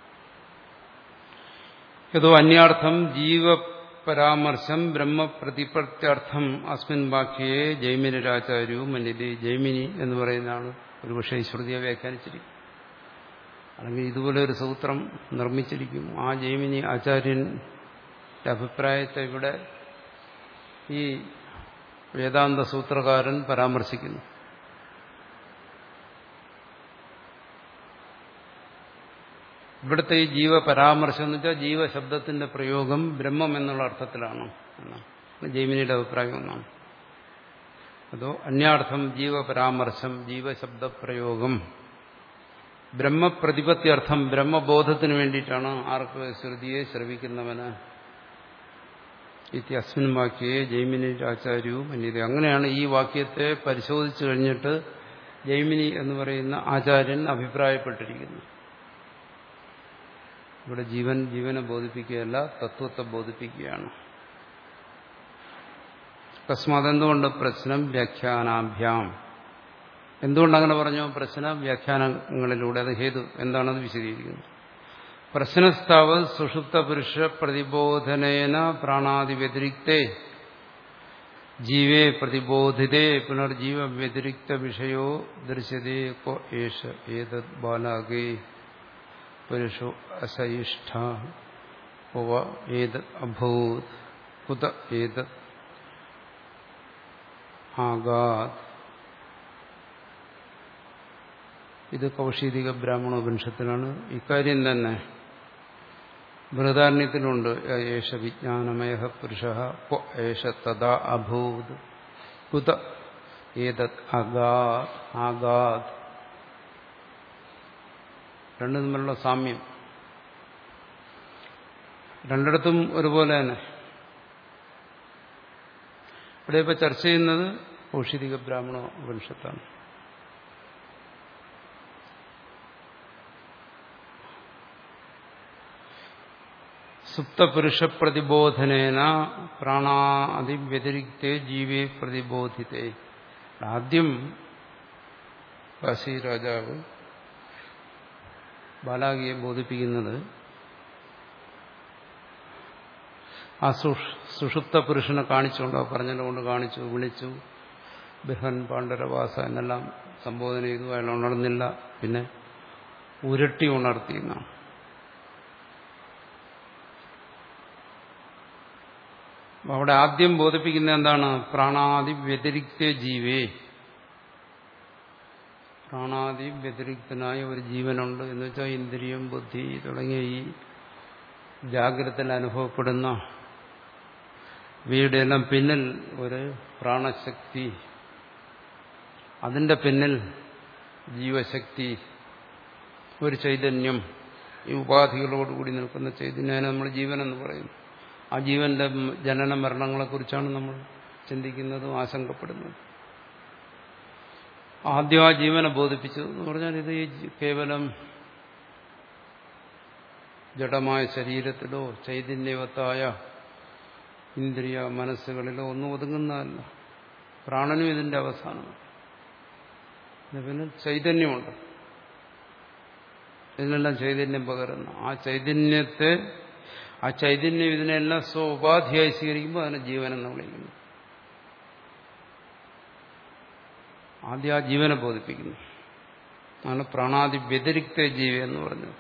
ഏതോ അന്യാർത്ഥം ജീവപരാമർശം ബ്രഹ്മപ്രതിപത്യർത്ഥം അസ്മിൻ വാക്യയെ ജൈമിനിരാചാര്യവും മന്യതേ ജൈമിനി എന്ന് പറയുന്നതാണ് ഒരു പക്ഷേ ശ്രുതിയെ വ്യാഖ്യാനിച്ചിരിക്കും അല്ലെങ്കിൽ ഇതുപോലെ ഒരു സൂത്രം നിർമ്മിച്ചിരിക്കും ആ ജൈമിനി ആചാര്യന്റെ അഭിപ്രായത്തെ ഇവിടെ ഈ വേദാന്ത സൂത്രകാരൻ പരാമർശിക്കുന്നു ഇവിടുത്തെ ഈ ജീവപരാമർശം എന്ന് വെച്ചാൽ ജീവശബ്ദത്തിന്റെ പ്രയോഗം ബ്രഹ്മം എന്നുള്ള അർത്ഥത്തിലാണ് എന്നാണ് ജൈമിനിയുടെ അഭിപ്രായം എന്നാണ് അതോ അന്യാർത്ഥം ജീവപരാമർശം ജീവശബ്ദപ്രയോഗം ബ്രഹ്മപ്രതിപത്യർത്ഥം ബ്രഹ്മബോധത്തിന് വേണ്ടിയിട്ടാണ് ആർക്ക് ശ്രുതിയെ ശ്രവിക്കുന്നവന് ഇത്തി അസ്മിൻ വാക്യയെ ജൈമിനി ആചാര്യവും അന്യത അങ്ങനെയാണ് ഈ വാക്യത്തെ പരിശോധിച്ചു കഴിഞ്ഞിട്ട് ജൈമിനി എന്ന് പറയുന്ന ആചാര്യൻ അഭിപ്രായപ്പെട്ടിരിക്കുന്നു ഇവിടെ ജീവൻ ജീവനെ ബോധിപ്പിക്കുകയല്ല തത്വത്തെ ബോധിപ്പിക്കുകയാണ് അക്കസ്മാത് എന്തുകൊണ്ട് പ്രശ്നം വ്യാഖ്യാനാഭ്യാം എന്തുകൊണ്ട് അങ്ങനെ പറഞ്ഞു പ്രശ്ന വ്യാഖ്യാനങ്ങളിലൂടെ അത് ഹേതു എന്താണെന്ന് വിശദീകരിക്കുന്നു പ്രശ്നസ്ഥാവ് സുഷുപ്ത പുരുഷ പ്രതിബോധനേന പ്രാണാദി വ്യതിരിക്തേ ജീവേ പ്രതിബോധിതേ പുനർജീവ വ്യതിരിക്ത വിഷയോ ദൃശ്യതേ കോ ഏഷ ഏതത് ബാലാകേ പുരുഷോ അസയിഷ്ഠ ഉവ ഏതത് അഭൂത് കുത ഏതത് ആഗാത് ഇത് കൗശീതിക ബ്രാഹ്മണോപനിഷത്തിലാണ് ഇക്കാര്യം തന്നെ ബൃഹദാരണ്യത്തിലുണ്ട് ഏഷ വിജ്ഞാനമയ പുരുഷ ഏഷ തഥാ അഭൂത് കുത ഏതത് അഗാത് ആഗാത് രണ്ടും തമ്മിലുള്ള സാമ്യം രണ്ടിടത്തും ഒരുപോലെ തന്നെ ഇവിടെ ഇപ്പൊ ചർച്ച ചെയ്യുന്നത് ഔഷധിക ബ്രാഹ്മണ ഉപനിഷത്താണ് സുപ്തപുരുഷ പ്രതിബോധനേന പ്രാണാദി വ്യതിരിക്തേ ജീവേ പ്രതിബോധിതേ ആദ്യം കാശി രാജാവ് ബാലാകിയെ ബോധിപ്പിക്കുന്നത് ആ സുഷുപ്ത പുരുഷനെ കാണിച്ചുകൊണ്ടോ പറഞ്ഞതുകൊണ്ട് കാണിച്ചു വിളിച്ചു ബൃഹൻ പാണ്ഡരവാസ എന്നെല്ലാം സംബോധന ചെയ്തു അയാൾ ഉണർന്നില്ല പിന്നെ ഉരട്ടി ഉണർത്തിയെന്നാണ് അവിടെ ആദ്യം ബോധിപ്പിക്കുന്ന എന്താണ് പ്രാണാദി വ്യതിരിക്ത ജീവേ പ്രാണാദി വ്യതിരിക്തനായ ഒരു ജീവനുണ്ട് എന്ന് വെച്ചാൽ ഇന്ദ്രിയം ബുദ്ധി തുടങ്ങിയ ഈ ജാഗ്രതയിൽ അനുഭവപ്പെടുന്ന വീടെ എല്ലാം പിന്നിൽ ഒരു പ്രാണശക്തി അതിന്റെ പിന്നിൽ ജീവശക്തി ഒരു ചൈതന്യം ഈ ഉപാധികളോടുകൂടി നിൽക്കുന്ന ചൈതന്യം നമ്മൾ ജീവനെന്ന് പറയുന്നു ആ ജീവന്റെ ജനന മരണങ്ങളെക്കുറിച്ചാണ് നമ്മൾ ചിന്തിക്കുന്നതും ആശങ്കപ്പെടുന്നതും ആദ്യം ആ ജീവനെ ബോധിപ്പിച്ചു എന്ന് പറഞ്ഞാൽ ഇത് ഈ കേവലം ജഡമായ ശരീരത്തിലോ ചൈതന്യവത്തായ ഇന്ദ്രിയ മനസ്സുകളിലോ ഒന്നും ഒതുങ്ങുന്നതല്ല പ്രാണനും ഇതിന്റെ അവസാനമാണ് പിന്നെ ചൈതന്യമുണ്ട് ഇതിനെല്ലാം ചൈതന്യം പകരുന്നു ആ ചൈതന്യത്തെ ആ ചൈതന്യം ഇതിനെല്ലാം സ്വ ഉപാധിയായി സ്വീകരിക്കുമ്പോൾ അതിനെ ജീവനെന്ന് വിളിക്കുന്നു ആദ്യം ആ ജീവനെ ബോധിപ്പിക്കുന്നു ആണ് പ്രാണാദി വ്യതിരിക്ത ജീവ എന്ന് പറഞ്ഞത്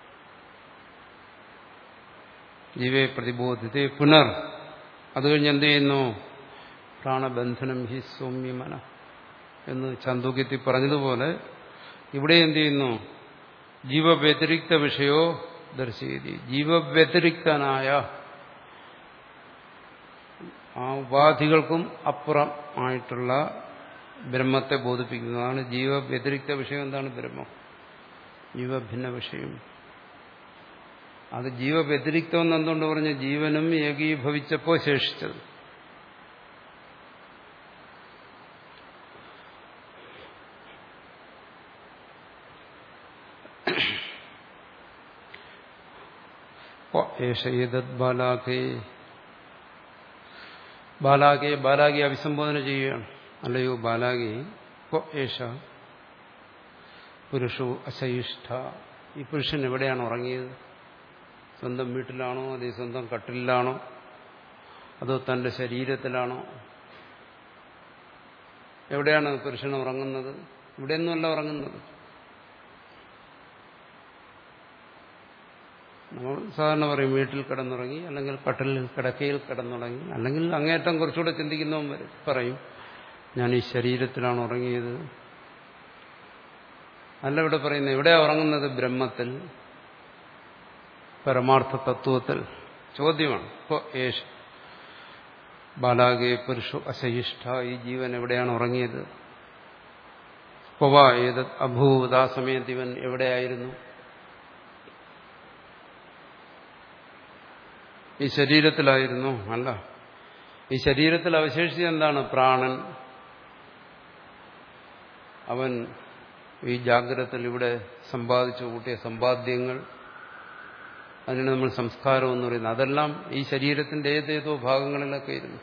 ജീവയെ പ്രതിബോധിത പുനർ അത് കഴിഞ്ഞ് എന്ത് ചെയ്യുന്നു പ്രാണബന്ധനം ഹി സൗമ്യമന എന്ന് ചന്തുക്യത്തിൽ പറഞ്ഞതുപോലെ ഇവിടെ എന്ത് ചെയ്യുന്നു ജീവവ്യതിരിക്ത വിഷയോ ദർശിതി ജീവവ്യതിരിക്തനായ ആ ഉപാധികൾക്കും അപ്പുറം ആയിട്ടുള്ള ബ്രഹ്മത്തെ ബോധിപ്പിക്കുന്നതാണ് ജീവ വ്യതിരിക്ത വിഷയം എന്താണ് ബ്രഹ്മം ജീവഭിന്ന വിഷയം അത് ജീവവ്യതിരിക്തം എന്ന് എന്തുകൊണ്ട് പറഞ്ഞ ജീവനും ഏകീഭവിച്ചപ്പോൾ ശേഷിച്ചത് ഏഷയത് ബാലാഖേ ബാലാഖയെ ബാലാഖയെ അഭിസംബോധന ചെയ്യുകയാണ് അല്ലയോ ബാലാഖി കോ ഏഷ പുരുഷു അശയിഷ്ഠ ഈ പുരുഷൻ എവിടെയാണ് ഉറങ്ങിയത് സ്വന്തം വീട്ടിലാണോ അതേ സ്വന്തം കട്ടിലാണോ അതോ തന്റെ ശരീരത്തിലാണോ എവിടെയാണ് പുരുഷൻ ഉറങ്ങുന്നത് ഇവിടെയൊന്നുമല്ല ഉറങ്ങുന്നത് നമ്മൾ സാധാരണ പറയും വീട്ടിൽ കിടന്നുറങ്ങി അല്ലെങ്കിൽ കട്ടിലിൽ കിടക്കയിൽ കിടന്നുറങ്ങി അല്ലെങ്കിൽ അങ്ങേറ്റം കുറച്ചുകൂടെ ചിന്തിക്കുന്നവൻ വരെ പറയും ഞാൻ ഈ ശരീരത്തിലാണ് ഉറങ്ങിയത് അല്ല ഇവിടെ പറയുന്നത് എവിടെയാ ഉറങ്ങുന്നത് ബ്രഹ്മത്തിൽ പരമാർത്ഥ തത്വത്തിൽ ചോദ്യമാണ് ഇപ്പോൾ യേശ് ബാലാകെ പുരുഷ അശയിഷ്ഠ ഈ ജീവൻ എവിടെയാണ് ഉറങ്ങിയത് കൊവ ഏത് അഭൂത് ആ സമയത്ത് ഇവൻ എവിടെയായിരുന്നു ഈ ശരീരത്തിലായിരുന്നു അല്ല ഈ ശരീരത്തിൽ അവശേഷിച്ച എന്താണ് പ്രാണൻ അവൻ ഈ ജാഗ്രതത്തിൽ ഇവിടെ സമ്പാദിച്ചു കൂട്ടിയ സമ്പാദ്യങ്ങൾ അതിനാണ് നമ്മൾ സംസ്കാരം എന്ന് പറയുന്നത് അതെല്ലാം ഈ ശരീരത്തിന്റെ ഏതേതോ ഭാഗങ്ങളിലൊക്കെ ഇരുന്നു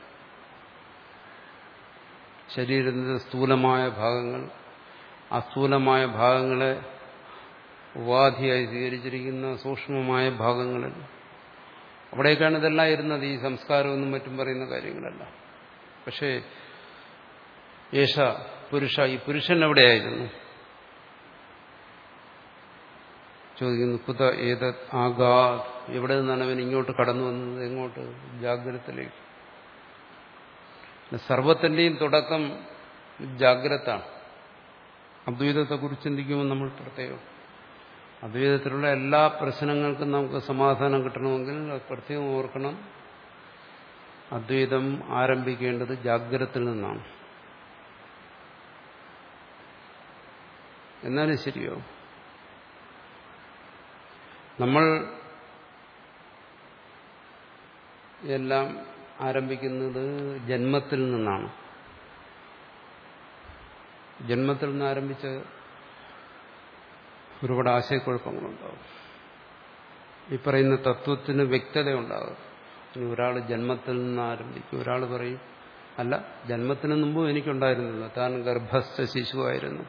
ശരീരത്തിന്റെ സ്ഥൂലമായ ഭാഗങ്ങൾ ആ സ്ഥൂലമായ ഭാഗങ്ങളെ ഉപാധിയായി സ്വീകരിച്ചിരിക്കുന്ന സൂക്ഷ്മമായ ഭാഗങ്ങളിൽ അവിടേക്കാണ് ഇതെല്ലാം ഇരുന്നത് ഈ സംസ്കാരമെന്നും മറ്റും പറയുന്ന കാര്യങ്ങളല്ല പക്ഷേ യേശ പുരുഷ ഈ പുരുഷൻ എവിടെയായിരുന്നു ചോദിക്കുന്നു കുത ഏത് ആകാ എവിടെ നിന്നാണ് അവൻ ഇങ്ങോട്ട് കടന്നു വന്നത് എങ്ങോട്ട് ജാഗ്രതത്തിലേക്ക് സർവത്തിന്റെയും തുടക്കം ജാഗ്രതാണ് അദ്വൈതത്തെക്കുറിച്ച് ചിന്തിക്കുമ്പോൾ നമ്മൾ പ്രത്യേകം അദ്വൈതത്തിലുള്ള എല്ലാ പ്രശ്നങ്ങൾക്കും നമുക്ക് സമാധാനം കിട്ടണമെങ്കിൽ പ്രത്യേകം ഓർക്കണം അദ്വൈതം ആരംഭിക്കേണ്ടത് ജാഗ്രതത്തിൽ നിന്നാണ് എന്നാലും ശരിയോ നമ്മൾ എല്ലാം ആരംഭിക്കുന്നത് ജന്മത്തിൽ നിന്നാണ് ജന്മത്തിൽ നിന്ന് ആരംഭിച്ച ഒരുപാട് ആശയക്കുഴപ്പങ്ങളുണ്ടാവും ഈ പറയുന്ന തത്വത്തിന് വ്യക്തത ഉണ്ടാകും ഇനി ഒരാൾ ജന്മത്തിൽ നിന്ന് ആരംഭിക്കും ഒരാൾ പറയും അല്ല ജന്മത്തിന് മുമ്പും എനിക്കുണ്ടായിരുന്നില്ല താൻ ഗർഭസ്ഥ ശിശുവായിരുന്നു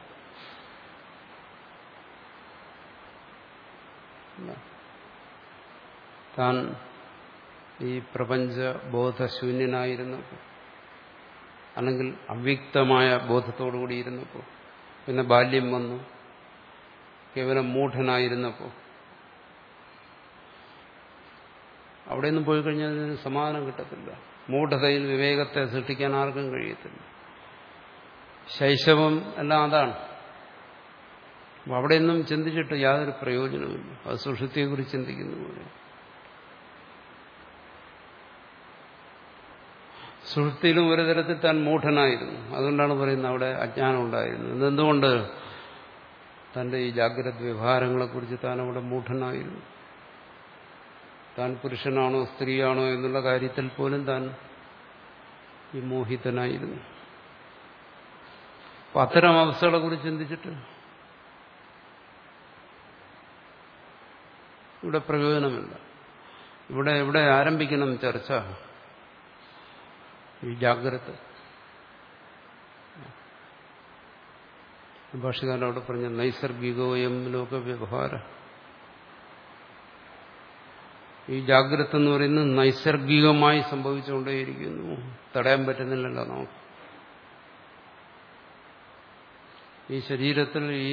താൻ ഈ പ്രപഞ്ച ബോധശൂന്യനായിരുന്നപ്പോൾ അല്ലെങ്കിൽ അവ്യക്തമായ ബോധത്തോടുകൂടി ഇരുന്നപ്പോൾ പിന്നെ ബാല്യം വന്നു കേവലം മൂഢനായിരുന്നപ്പോൾ അവിടെയൊന്നും പോയി കഴിഞ്ഞാൽ അതിന് സമാധാനം കിട്ടത്തില്ല മൂഢതയിൽ വിവേകത്തെ സൃഷ്ടിക്കാൻ ആർക്കും കഴിയത്തില്ല ശൈശവം എല്ലാം അതാണ് അപ്പൊ അവിടെയൊന്നും ചിന്തിച്ചിട്ട് യാതൊരു പ്രയോജനമില്ല അത് സുഷുതിയെക്കുറിച്ച് ചിന്തിക്കുന്ന പോലെ സുഷുപ്തിയിലും ഒരു തരത്തിൽ താൻ മൂഢനായിരുന്നു അതുകൊണ്ടാണ് പറയുന്നത് അവിടെ അജ്ഞാനം ഉണ്ടായിരുന്നു എന്തുകൊണ്ട് തന്റെ ഈ ജാഗ്രത വ്യവഹാരങ്ങളെക്കുറിച്ച് താൻ അവിടെ മൂഢനായിരുന്നു താൻ പുരുഷനാണോ സ്ത്രീയാണോ എന്നുള്ള കാര്യത്തിൽ പോലും താൻ വിമോഹിതനായിരുന്നു അപ്പൊ അത്തരം അവസ്ഥകളെ കുറിച്ച് ചിന്തിച്ചിട്ട് ഇവിടെ പ്രയോജനമില്ല ഇവിടെ എവിടെ ആരംഭിക്കണം ചർച്ച ഈ ജാഗ്രത ഭാഷകാരനോട് പറഞ്ഞ നൈസർഗികോയം ലോകവ്യവഹാര ഈ ജാഗ്രത എന്ന് പറയുന്നത് നൈസർഗികമായി സംഭവിച്ചുകൊണ്ടേയിരിക്കുന്നു തടയാൻ പറ്റുന്നില്ലല്ലോ നമുക്ക് ഈ ശരീരത്തിൽ ഈ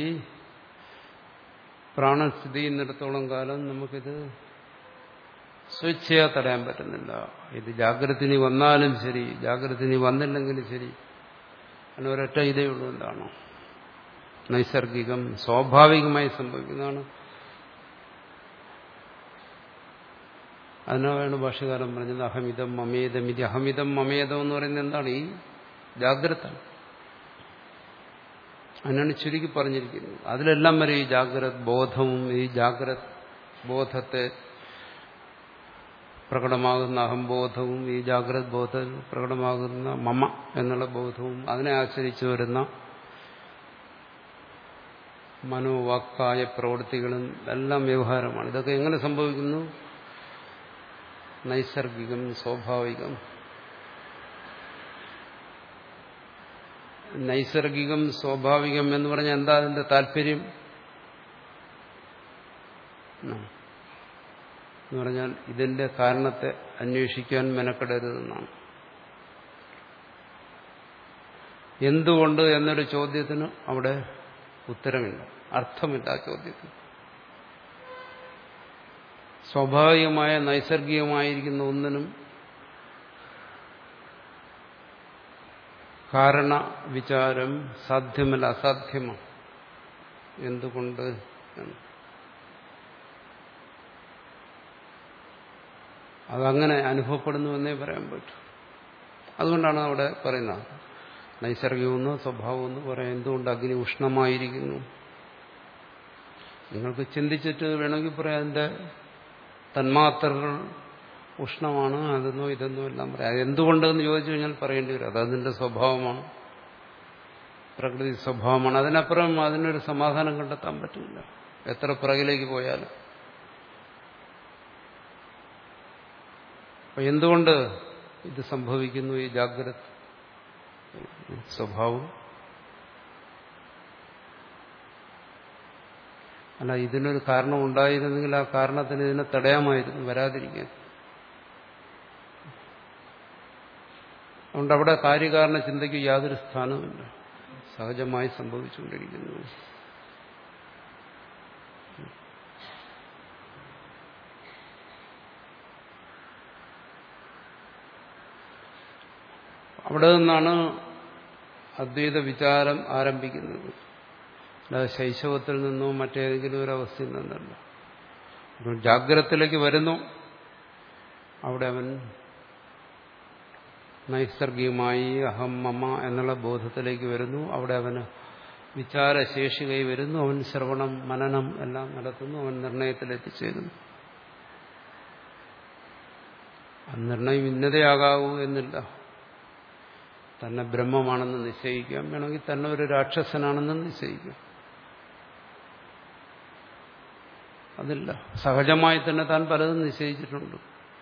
പ്രാണൻ സ്ഥിതി ചെയ്യുന്നിടത്തോളം കാലം നമുക്കിത് സ്വേച്ഛയാ തടയാൻ പറ്റുന്നില്ല ഇത് ജാഗ്രതനി വന്നാലും ശരി ജാഗ്രതനി വന്നില്ലെങ്കിലും ശരി അതിന് ഒരൊറ്റ ഇതേ ഉള്ളൂ എന്താണോ നൈസർഗികം സ്വാഭാവികമായി സംഭവിക്കുന്നതാണ് അതിനാണ് ഭാഷകാരൻ പറഞ്ഞത് അഹമിതം മമേദം ഇത് അഹമിതം മമേദം എന്ന് പറയുന്നത് എന്താണ് ഈ ജാഗ്രത അതിനാണ് ചുരുക്കി പറഞ്ഞിരിക്കുന്നത് അതിലെല്ലാം വരെ ഈ ജാഗ്രത് ബോധവും ഈ ജാഗ്രത് ബോധത്തെ പ്രകടമാകുന്ന അഹംബോധവും ഈ ജാഗ്രത് ബോധത്തിൽ പ്രകടമാകുന്ന മമ എന്നുള്ള ബോധവും അതിനെ ആശ്രയിച്ചു വരുന്ന മനോവാക്കായ പ്രവൃത്തികളും എല്ലാം വ്യവഹാരമാണ് ഇതൊക്കെ എങ്ങനെ സംഭവിക്കുന്നു നൈസർഗികം സ്വാഭാവികം നൈസർഗികം സ്വാഭാവികം എന്ന് പറഞ്ഞാൽ എന്താ അതിന്റെ താല്പര്യം എന്ന് പറഞ്ഞാൽ ഇതിന്റെ കാരണത്തെ അന്വേഷിക്കാൻ മെനക്കെടരുതെന്നാണ് എന്തുകൊണ്ട് എന്നൊരു ചോദ്യത്തിന് അവിടെ ഉത്തരമില്ല അർത്ഥമില്ല ആ ചോദ്യത്തിന് സ്വാഭാവികമായ നൈസർഗികമായിരിക്കുന്ന ഒന്നിനും കാരണ വിചാരം സാധ്യമല്ല അസാധ്യമാണ് എന്തുകൊണ്ട് എന്ന് അതങ്ങനെ അനുഭവപ്പെടുന്നുവെന്നേ പറയാൻ പറ്റൂ അതുകൊണ്ടാണ് അവിടെ പറയുന്നത് നൈസർഗികമെന്നോ സ്വഭാവമെന്നോ പറയാം എന്തുകൊണ്ട് അഗ്നി ഉഷ്ണമായിരിക്കുന്നു നിങ്ങൾക്ക് ചിന്തിച്ചിട്ട് വേണമെങ്കിൽ പറയാം അതിന്റെ തന്മാത്രകൾ ഉഷ്ണമാണ് അതെന്നോ ഇതെന്നോ എല്ലാം പറയാം അതെന്തുകൊണ്ടെന്ന് ചോദിച്ചു കഴിഞ്ഞാൽ പറയേണ്ടി വരും അത് അതിന്റെ സ്വഭാവമാണ് പ്രകൃതി സ്വഭാവമാണ് അതിനപ്പുറം അതിനൊരു സമാധാനം കണ്ടെത്താൻ പറ്റില്ല എത്ര പിറകിലേക്ക് പോയാലും അപ്പൊ എന്തുകൊണ്ട് ഇത് സംഭവിക്കുന്നു ഈ ജാഗ്രത സ്വഭാവം അല്ല ഇതിനൊരു കാരണം ഉണ്ടായിരുന്നെങ്കിൽ ആ കാരണത്തിന് ഇതിനെ തടയാമായിരുന്നു വരാതിരിക്കാൻ അതുകൊണ്ട് അവിടെ കാര്യകാരണ ചിന്തയ്ക്ക് യാതൊരു സ്ഥാനവുമില്ല സഹജമായി സംഭവിച്ചുകൊണ്ടിരിക്കുന്നു അവിടെ നിന്നാണ് അദ്വൈത വിചാരം ആരംഭിക്കുന്നത് അല്ലാതെ ശൈശവത്തിൽ നിന്നോ മറ്റേതെങ്കിലും ഒരു അവസ്ഥയിൽ നിന്നല്ല അപ്പോൾ ജാഗ്രതത്തിലേക്ക് വരുന്നു അവിടെ അവൻ നൈസർഗികമായി അഹം മമ എന്നുള്ള ബോധത്തിലേക്ക് വരുന്നു അവിടെ അവന് വിചാരശേഷി കൈ വരുന്നു അവൻ ശ്രവണം മനനം എല്ലാം നടത്തുന്നു അവൻ നിർണയത്തിലെത്തിച്ചേരുന്നു ആ നിർണയം ഇന്നതയാകാവൂ എന്നില്ല തന്നെ ബ്രഹ്മമാണെന്ന് നിശ്ചയിക്കാം വേണമെങ്കിൽ തന്നെ ഒരു രാക്ഷസനാണെന്ന് നിശ്ചയിക്കാം അതില്ല സഹജമായി തന്നെ താൻ പലതും നിശ്ചയിച്ചിട്ടുണ്ട്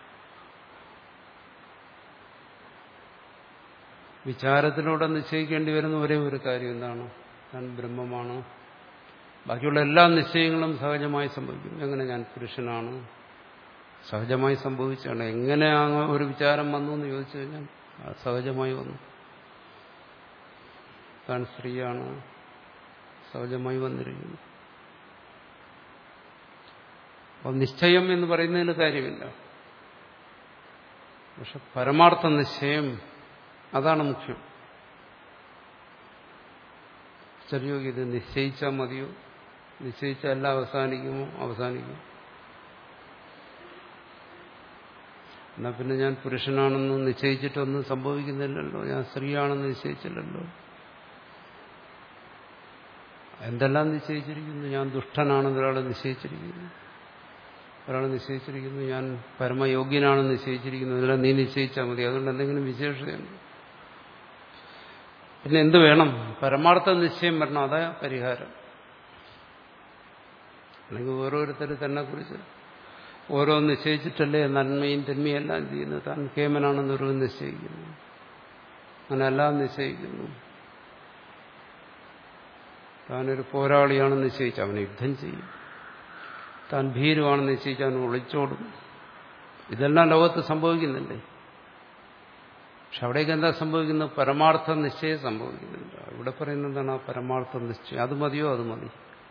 വിചാരത്തിലൂടെ നിശ്ചയിക്കേണ്ടി വരുന്ന ഒരേ ഒരു കാര്യം എന്താണ് താൻ ബ്രഹ്മമാണ് ബാക്കിയുള്ള എല്ലാ നിശ്ചയങ്ങളും സഹജമായി സംഭവിക്കും എങ്ങനെ ഞാൻ പുരുഷനാണ് സഹജമായി സംഭവിച്ചാണ് എങ്ങനെ ആ ഒരു വിചാരം വന്നു എന്ന് ചോദിച്ചു കഴിഞ്ഞാൽ അത് സഹജമായി വന്നു താൻ സ്ത്രീയാണ് സഹജമായി വന്നിരിക്കുന്നു അപ്പം നിശ്ചയം എന്ന് പറയുന്നതിന് കാര്യമില്ല പക്ഷെ പരമാർത്ഥ നിശ്ചയം അതാണ് മുഖ്യം ചെറിയോ ഇത് നിശ്ചയിച്ചാൽ മതിയോ നിശ്ചയിച്ചാൽ എല്ലാം അവസാനിക്കുമോ അവസാനിക്കും എന്നാ പിന്നെ ഞാൻ പുരുഷനാണെന്ന് നിശ്ചയിച്ചിട്ടൊന്നും സംഭവിക്കുന്നില്ലല്ലോ ഞാൻ സ്ത്രീയാണെന്ന് നിശ്ചയിച്ചില്ലല്ലോ എന്തെല്ലാം നിശ്ചയിച്ചിരിക്കുന്നു ഞാൻ ദുഷ്ടനാണെന്ന് ഒരാൾ നിശ്ചയിച്ചിരിക്കുന്നു ഒരാൾ നിശ്ചയിച്ചിരിക്കുന്നു ഞാൻ പരമയോഗ്യനാണെന്ന് നിശ്ചയിച്ചിരിക്കുന്നു ഇതെല്ലാം നീ നിശ്ചയിച്ചാൽ മതി അതുകൊണ്ട് എന്തെങ്കിലും വിശേഷതയുണ്ട് പിന്നെ എന്ത് വേണം പരമാർത്ഥ നിശ്ചയം വരണം അതാ പരിഹാരം അല്ലെങ്കിൽ ഓരോരുത്തർ തന്നെ കുറിച്ച് ഓരോ നിശ്ചയിച്ചിട്ടല്ലേ നന്മയും തിന്മയും എല്ലാം ചെയ്യുന്നത് താൻ കേമനാണെന്ന് ഒരു നിശ്ചയിക്കുന്നു അങ്ങനെ എല്ലാം നിശ്ചയിക്കുന്നു താനൊരു പോരാളിയാണെന്ന് നിശ്ചയിച്ച് അവനെ യുദ്ധം ചെയ്യും താൻ ഭീരുവാണെന്ന് നിശ്ചയിച്ച് അവൻ ഒളിച്ചോടും ഇതെല്ലാം ലോകത്ത് സംഭവിക്കുന്നുണ്ടേ പക്ഷെ അവിടേക്ക് എന്താ സംഭവിക്കുന്നത് പരമാർത്ഥ നിശ്ചയം സംഭവിക്കുന്നില്ല ഇവിടെ പറയുന്നത് എന്താണ് ആ പരമാർത്ഥ നിശ്ചയം അത് മതിയോ അത് മതി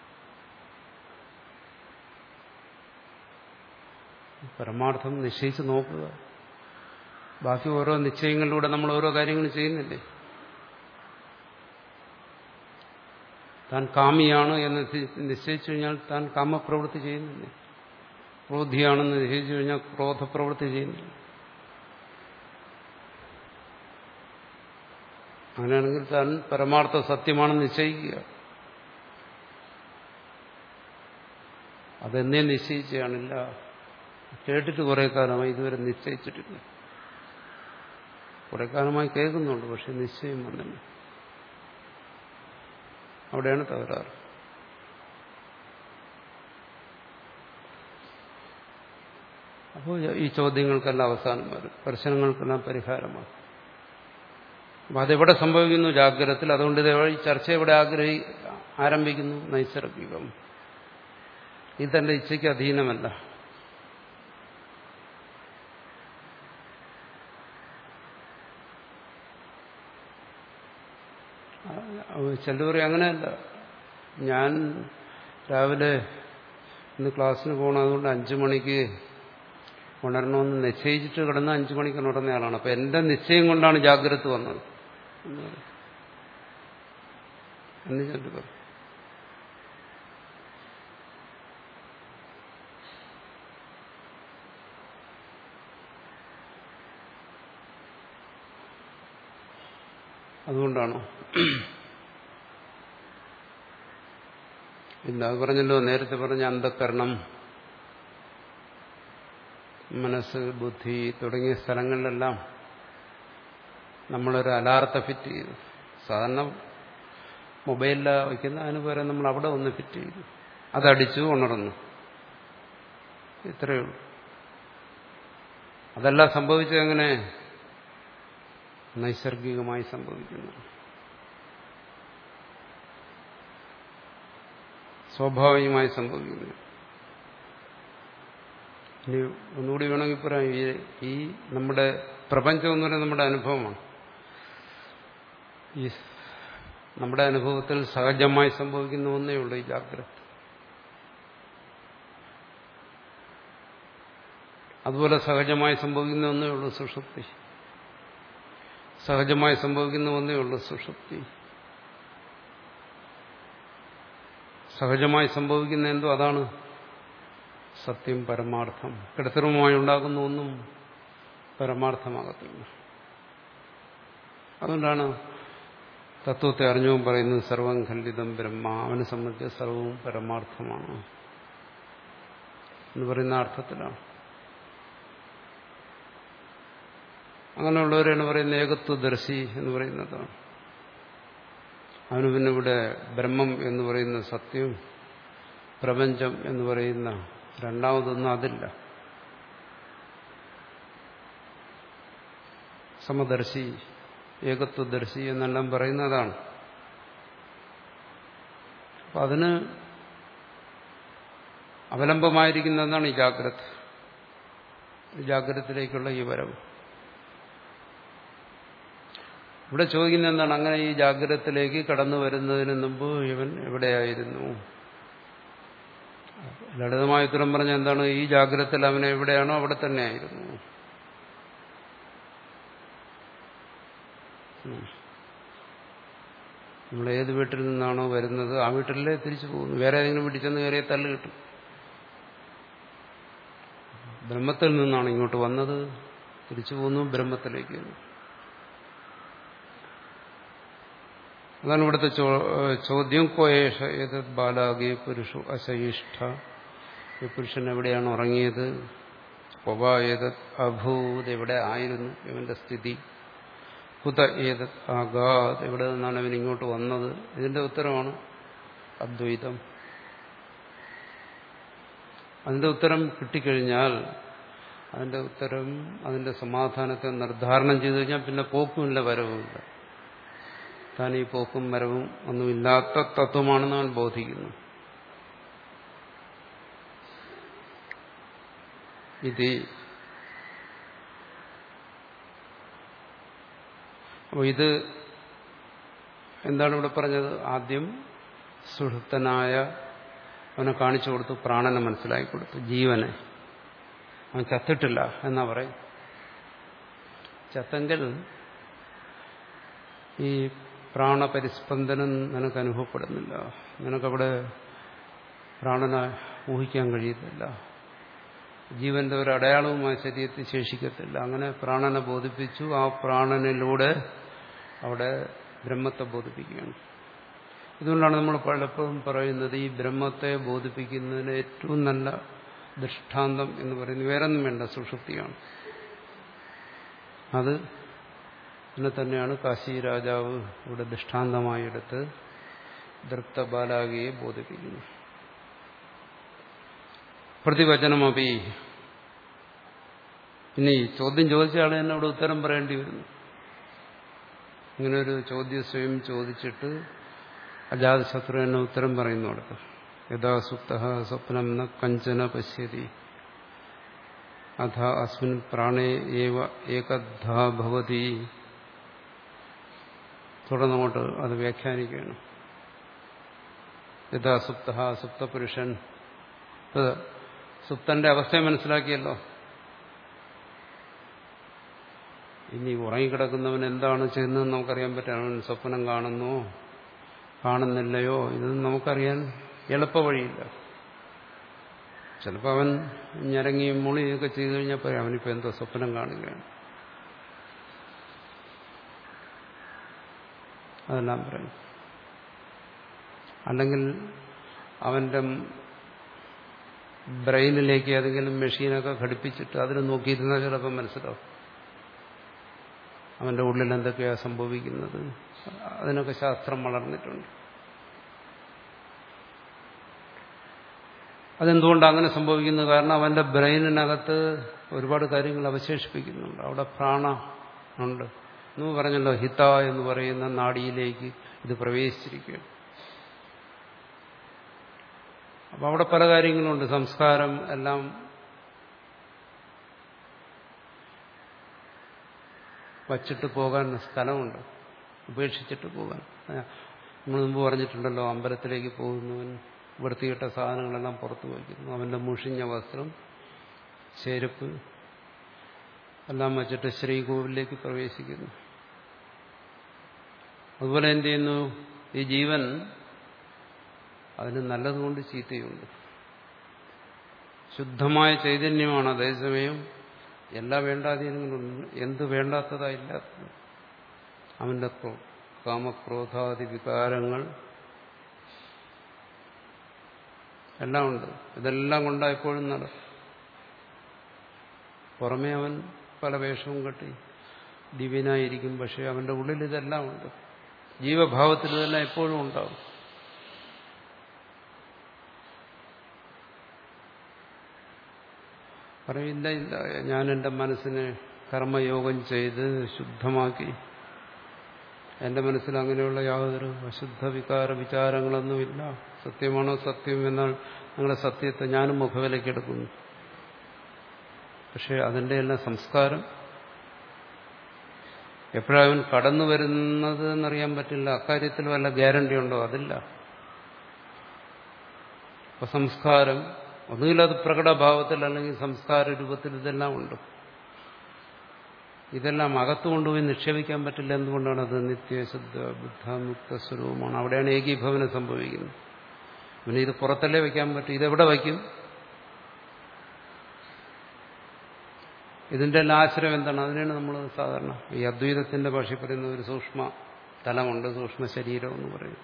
പരമാർത്ഥം നിശ്ചയിച്ച് നോക്കുക ബാക്കി ഓരോ നിശ്ചയങ്ങളിലൂടെ നമ്മൾ ഓരോ കാര്യങ്ങൾ ചെയ്യുന്നില്ലേ താൻ കാമിയാണ് എന്ന് നിശ്ചയിച്ചു കഴിഞ്ഞാൽ താൻ കാമപ്രവൃത്തി ചെയ്യുന്നില്ലേ ക്രോധിയാണെന്ന് നിശ്ചയിച്ചു കഴിഞ്ഞാൽ ക്രോധപ്രവൃത്തി ചെയ്യുന്നില്ല അങ്ങനെയാണെങ്കിൽ താൻ പരമാർത്ഥ സത്യമാണെന്ന് നിശ്ചയിക്കുക അതെന്നേ നിശ്ചയിച്ചാണില്ല കേട്ടിട്ട് കുറെ കാലമായി ഇതുവരെ നിശ്ചയിച്ചിട്ടില്ല കുറെ കാലമായി കേൾക്കുന്നുണ്ട് പക്ഷെ നിശ്ചയം വന്നില്ല അവിടെയാണ് തകരാറ് അപ്പോൾ ഈ ചോദ്യങ്ങൾക്കെല്ലാം അവസാനം വരും പ്രശ്നങ്ങൾക്കെല്ലാം പരിഹാരമാണ് അപ്പം അതെവിടെ സംഭവിക്കുന്നു ജാഗ്രതത്തിൽ അതുകൊണ്ട് ഇത് ഈ ചർച്ച എവിടെ ആഗ്രഹി ആരംഭിക്കുന്നു നൈസർഗികം ഇത് തന്റെ ഇച്ഛയ്ക്ക് അധീനമല്ല ചിലവർ അങ്ങനെയല്ല ഞാൻ രാവിലെ ഇന്ന് ക്ലാസ്സിന് പോകണം അതുകൊണ്ട് അഞ്ചു മണിക്ക് ഉണരണമെന്ന് നിശ്ചയിച്ചിട്ട് കിടന്ന് അഞ്ചു മണിക്ക് ഉണർന്നയാളാണ് അപ്പൊ എന്റെ നിശ്ചയം കൊണ്ടാണ് ജാഗ്രത വന്നത് എന്ന് ചെല്ലു പറയും അതുകൊണ്ടാണോ ഇല്ല അത് പറഞ്ഞല്ലോ നേരത്തെ പറഞ്ഞ അന്ധക്കരണം മനസ്സ് ബുദ്ധി തുടങ്ങിയ സ്ഥലങ്ങളിലെല്ലാം നമ്മളൊരു അലാർത്ത ഫിറ്റ് ചെയ്തു സാധാരണ മൊബൈലിൽ വയ്ക്കുന്ന അതിന് പകരം നമ്മൾ അവിടെ ഒന്ന് ഫിറ്റ് ചെയ്തു അതടിച്ചു ഉണർന്നു ഇത്രയേ ഉള്ളൂ അതെല്ലാം സംഭവിച്ചത് എങ്ങനെ നൈസർഗികമായി സംഭവിക്കുന്നു സ്വാഭാവികമായി സംഭവിക്കുന്നു ഇനി ഒന്നുകൂടി വേണമെങ്കിൽ പറയാം ഈ ഈ നമ്മുടെ പ്രപഞ്ചം എന്ന് പറയുന്നത് നമ്മുടെ അനുഭവമാണ് ഈ നമ്മുടെ അനുഭവത്തിൽ സഹജമായി സംഭവിക്കുന്ന ഒന്നേ ഉള്ളൂ ഈ ജാഗ്രത അതുപോലെ സഹജമായി സംഭവിക്കുന്ന ഒന്നേ ഉള്ളൂ സുഷുപ്തി സഹജമായി സംഭവിക്കുന്ന ഒന്നേ ഉള്ളൂ സുഷുപ്തി സഹജമായി സംഭവിക്കുന്ന എന്തോ അതാണ് സത്യം പരമാർത്ഥം കൃത്രിമമായി ഉണ്ടാകുന്ന ഒന്നും പരമാർത്ഥമാകത്തില്ല അതുകൊണ്ടാണ് തത്വത്തെ അറിഞ്ഞവും പറയുന്നത് സർവം ഖണ്ഡിതം ബ്രഹ്മ അവനെ സംബന്ധിച്ച് സർവവും പരമാർത്ഥമാണ് എന്ന് പറയുന്ന അർത്ഥത്തിലാണ് അങ്ങനെയുള്ളവരാണ് പറയുന്നത് ഏകത്വദർശി എന്ന് പറയുന്നതാണ് അവന് പിന്നെ ഇവിടെ ബ്രഹ്മം എന്ന് പറയുന്ന സത്യം പ്രപഞ്ചം എന്ന് പറയുന്ന രണ്ടാമതൊന്നും അതില്ല സമദർശി ഏകത്വദർശി എന്നെല്ലാം പറയുന്നതാണ് അപ്പൊ അതിന് അവലംബമായിരിക്കുന്നതാണ് ഈ ജാഗ്രത ജാഗ്രതത്തിലേക്കുള്ള ഈ വരവ് ഇവിടെ ചോദിക്കുന്ന എന്താണ് അങ്ങനെ ഈ ജാഗ്രതത്തിലേക്ക് കടന്നു വരുന്നതിന് മുമ്പ് ഇവൻ എവിടെയായിരുന്നു ലളിതമായ ഉത്തരം പറഞ്ഞ എന്താണ് ഈ ജാഗ്രതത്തിൽ അവൻ എവിടെയാണോ അവിടെ തന്നെ ആയിരുന്നു നമ്മൾ ഏത് വീട്ടിൽ നിന്നാണോ വരുന്നത് ആ വീട്ടിലേ തിരിച്ചു പോകുന്നു വേറെ ഏതെങ്കിലും വീട്ടിൽ ചെന്ന് കയറിയ തല്ല് കിട്ടും ബ്രഹ്മത്തിൽ നിന്നാണ് ഇങ്ങോട്ട് വന്നത് തിരിച്ചു പോകുന്നു ബ്രഹ്മത്തിലേക്ക് അതാണ് ഇവിടുത്തെ ചോദ്യം കോയേഷ ഏത് ബാലാകെ പുരുഷു അശയിഷ്ഠ ഈ പുരുഷൻ എവിടെയാണ് ഉറങ്ങിയത് കൊവ ഏത് അഭൂത് എവിടെ ആയിരുന്നു ഇവന്റെ സ്ഥിതി കുത ഏത് ആഗാത് എവിടെ നിന്നാണ് ഇവൻ ഇങ്ങോട്ട് വന്നത് ഇതിന്റെ ഉത്തരമാണ് അദ്വൈതം അതിന്റെ ഉത്തരം കിട്ടിക്കഴിഞ്ഞാൽ അതിന്റെ ഉത്തരം അതിന്റെ സമാധാനത്തെ നിർദ്ധാരണം ചെയ്തു കഴിഞ്ഞാൽ പിന്നെ പോക്കുമില്ല വരവുമില്ല താൻ ഈ പോക്കും വരവും ഒന്നുമില്ലാത്ത തത്വമാണെന്ന് അവൻ ബോധിക്കുന്നു ഇത് അപ്പോൾ ഇത് എന്താണ് ഇവിടെ പറഞ്ഞത് ആദ്യം സുഹൃത്തനായ അവനെ കാണിച്ചു കൊടുത്തു പ്രാണനെ മനസ്സിലാക്കി കൊടുത്തു ജീവനെ അവൻ ചത്തിട്ടില്ല എന്നാ പറയും ചത്തെങ്കിൽ ഈ പ്രാണപരിസ്പന്ദനം നിനക്ക് അനുഭവപ്പെടുന്നില്ല നിനക്കവിടെ പ്രാണനെ ഊഹിക്കാൻ കഴിയത്തില്ല ജീവന്റെ ഒരു അടയാളവും ആ ശരീരത്തിൽ ശേഷിക്കത്തില്ല അങ്ങനെ പ്രാണനെ ബോധിപ്പിച്ചു ആ പ്രാണനിലൂടെ അവിടെ ബ്രഹ്മത്തെ ബോധിപ്പിക്കുകയാണ് ഇതുകൊണ്ടാണ് നമ്മൾ പലപ്പോഴും പറയുന്നത് ഈ ബ്രഹ്മത്തെ ബോധിപ്പിക്കുന്നതിന് ഏറ്റവും നല്ല ദൃഷ്ടാന്തം എന്ന് പറയുന്നത് വേറൊന്നും വേണ്ട സുഷുപ്തിയാണ് അത് ഇതിനെ തന്നെയാണ് കാശി രാജാവ് ഇവിടെ ദൃഷ്ടാന്തമായി എടുത്ത് ദൃപ്ത ബാലാകിയെ ബോധിപ്പിക്കുന്നു പ്രതിവചനമപി ഇനി ചോദ്യം ചോദിച്ച ആൾ തന്നെ അവിടെ ഉത്തരം പറയേണ്ടി വരുന്നു ഇങ്ങനെ ഒരു ചോദ്യം സ്വയം ചോദിച്ചിട്ട് അജാതശത്രു എന്നെ ഉത്തരം പറയുന്നു അടുത്ത് യഥാ സുപ്ത സ്വപ്നം ന കഞ്ചന പശ്യതി അധ അസ്മിൻ പ്രാണേ ഏവ ഏകദ്ധാ ഭവതി തുടർന്നങ്ങോട്ട് അത് വ്യാഖ്യാനിക്കുകയാണ് യഥാ സുപ്ത സുപ്തപുരുഷൻ സുപ്തന്റെ അവസ്ഥയെ മനസ്സിലാക്കിയല്ലോ ഇനി ഉറങ്ങിക്കിടക്കുന്നവൻ എന്താണ് ചെയ്യുന്നതെന്ന് നമുക്കറിയാൻ പറ്റും അവൻ സ്വപ്നം കാണുന്നോ കാണുന്നില്ലയോ ഇതൊന്നും നമുക്കറിയാൻ എളുപ്പ വഴിയില്ല ചിലപ്പോൾ അവൻ ഞരങ്ങിയും മുളിയൊക്കെ ചെയ്തു കഴിഞ്ഞാൽ പറയാം അവനിപ്പോൾ എന്തോ സ്വപ്നം കാണുകയാണ് അതെല്ലാം പറയും അല്ലെങ്കിൽ അവന്റെ ബ്രെയിനിലേക്ക് ഏതെങ്കിലും മെഷീനൊക്കെ ഘടിപ്പിച്ചിട്ട് അതിൽ നോക്കിയിരുന്നാൽ ചിലപ്പോൾ മനസ്സിലാവും അവന്റെ ഉള്ളിൽ എന്തൊക്കെയാണ് സംഭവിക്കുന്നത് അതിനൊക്കെ ശാസ്ത്രം വളർന്നിട്ടുണ്ട് അതെന്തുകൊണ്ടാണ് അങ്ങനെ സംഭവിക്കുന്നത് കാരണം അവന്റെ ബ്രെയിനിനകത്ത് ഒരുപാട് കാര്യങ്ങൾ അവശേഷിപ്പിക്കുന്നുണ്ട് അവിടെ പ്രാണ ഉണ്ട് എന്ന് പറഞ്ഞല്ലോ ഹിത എന്ന് പറയുന്ന നാടിയിലേക്ക് ഇത് പ്രവേശിച്ചിരിക്കുകയാണ് അപ്പൊ അവിടെ പല കാര്യങ്ങളുണ്ട് സംസ്കാരം എല്ലാം വച്ചിട്ട് പോകാൻ സ്ഥലമുണ്ട് ഉപേക്ഷിച്ചിട്ട് പോകാൻ നമ്മൾ മുമ്പ് പറഞ്ഞിട്ടുണ്ടല്ലോ അമ്പലത്തിലേക്ക് പോകുന്നവൻ വൃത്തികെട്ട സാധനങ്ങളെല്ലാം പുറത്തു വയ്ക്കുന്നു അവന്റെ മുഷിഞ്ഞ വസ്ത്രം ചെരുപ്പ് എല്ലാം വച്ചിട്ട് ശ്രീകോവിലേക്ക് പ്രവേശിക്കുന്നു അതുപോലെ എന്ത് ചെയ്യുന്നു ഈ ജീവൻ അതിന് നല്ലതുകൊണ്ട് ചീത്തയുണ്ട് ശുദ്ധമായ ചൈതന്യമാണ് അതേസമയം എല്ലാ വേണ്ടാധീനങ്ങളുണ്ട് എന്ത് വേണ്ടാത്തതായില്ലാത്തത് അവന്റെ കാമക്രോധാദി വികാരങ്ങൾ എല്ലാം ഉണ്ട് ഇതെല്ലാം കൊണ്ടാ എപ്പോഴും നടക്കും പുറമേ അവൻ പല വേഷവും കെട്ടി ദിവ്യനായിരിക്കും പക്ഷെ അവന്റെ ഉള്ളിൽ ഇതെല്ലാം ഉണ്ട് ജീവഭാവത്തിൽ ഇതെല്ലാം എപ്പോഴും ഉണ്ടാവും പറയില്ല ഇല്ല ഞാൻ എൻ്റെ മനസ്സിനെ കർമ്മയോഗം ചെയ്ത് ശുദ്ധമാക്കി എൻ്റെ മനസ്സിൽ അങ്ങനെയുള്ള യാതൊരു അശുദ്ധ വികാര വിചാരങ്ങളൊന്നുമില്ല സത്യമാണോ സത്യം എന്നാൽ ഞങ്ങളുടെ സത്യത്തെ ഞാനും മുഖവിലേക്ക് എടുക്കുന്നു പക്ഷെ അതിൻ്റെ എല്ലാം സംസ്കാരം എപ്പോഴവൻ കടന്നു വരുന്നത് എന്നറിയാൻ പറ്റില്ല അക്കാര്യത്തിൽ വല്ല ഗ്യാരണ്ടി ഉണ്ടോ അതില്ല അപ്പൊ സംസ്കാരം ഒന്നുകിൽ അത് പ്രകടഭാവത്തിൽ അല്ലെങ്കിൽ സംസ്കാര രൂപത്തിൽ ഇതെല്ലാം ഉണ്ട് ഇതെല്ലാം അകത്തു കൊണ്ടുപോയി നിക്ഷേപിക്കാൻ പറ്റില്ല എന്തുകൊണ്ടാണ് അത് നിത്യശുദ്ധ ബുദ്ധമുക്ത സ്വരൂപമാണ് അവിടെയാണ് ഏകീഭവനം സംഭവിക്കുന്നത് പിന്നെ ഇത് പുറത്തല്ലേ വയ്ക്കാൻ പറ്റും ഇതെവിടെ വയ്ക്കും ഇതിന്റെ എല്ലാം ആശ്രയം എന്താണ് അതിനാണ് നമ്മൾ സാധാരണ ഈ അദ്വൈതത്തിന്റെ ഭാഷയിൽ പറയുന്ന ഒരു സൂക്ഷ്മ തലമുണ്ട് സൂക്ഷ്മ ശരീരം എന്ന് പറയും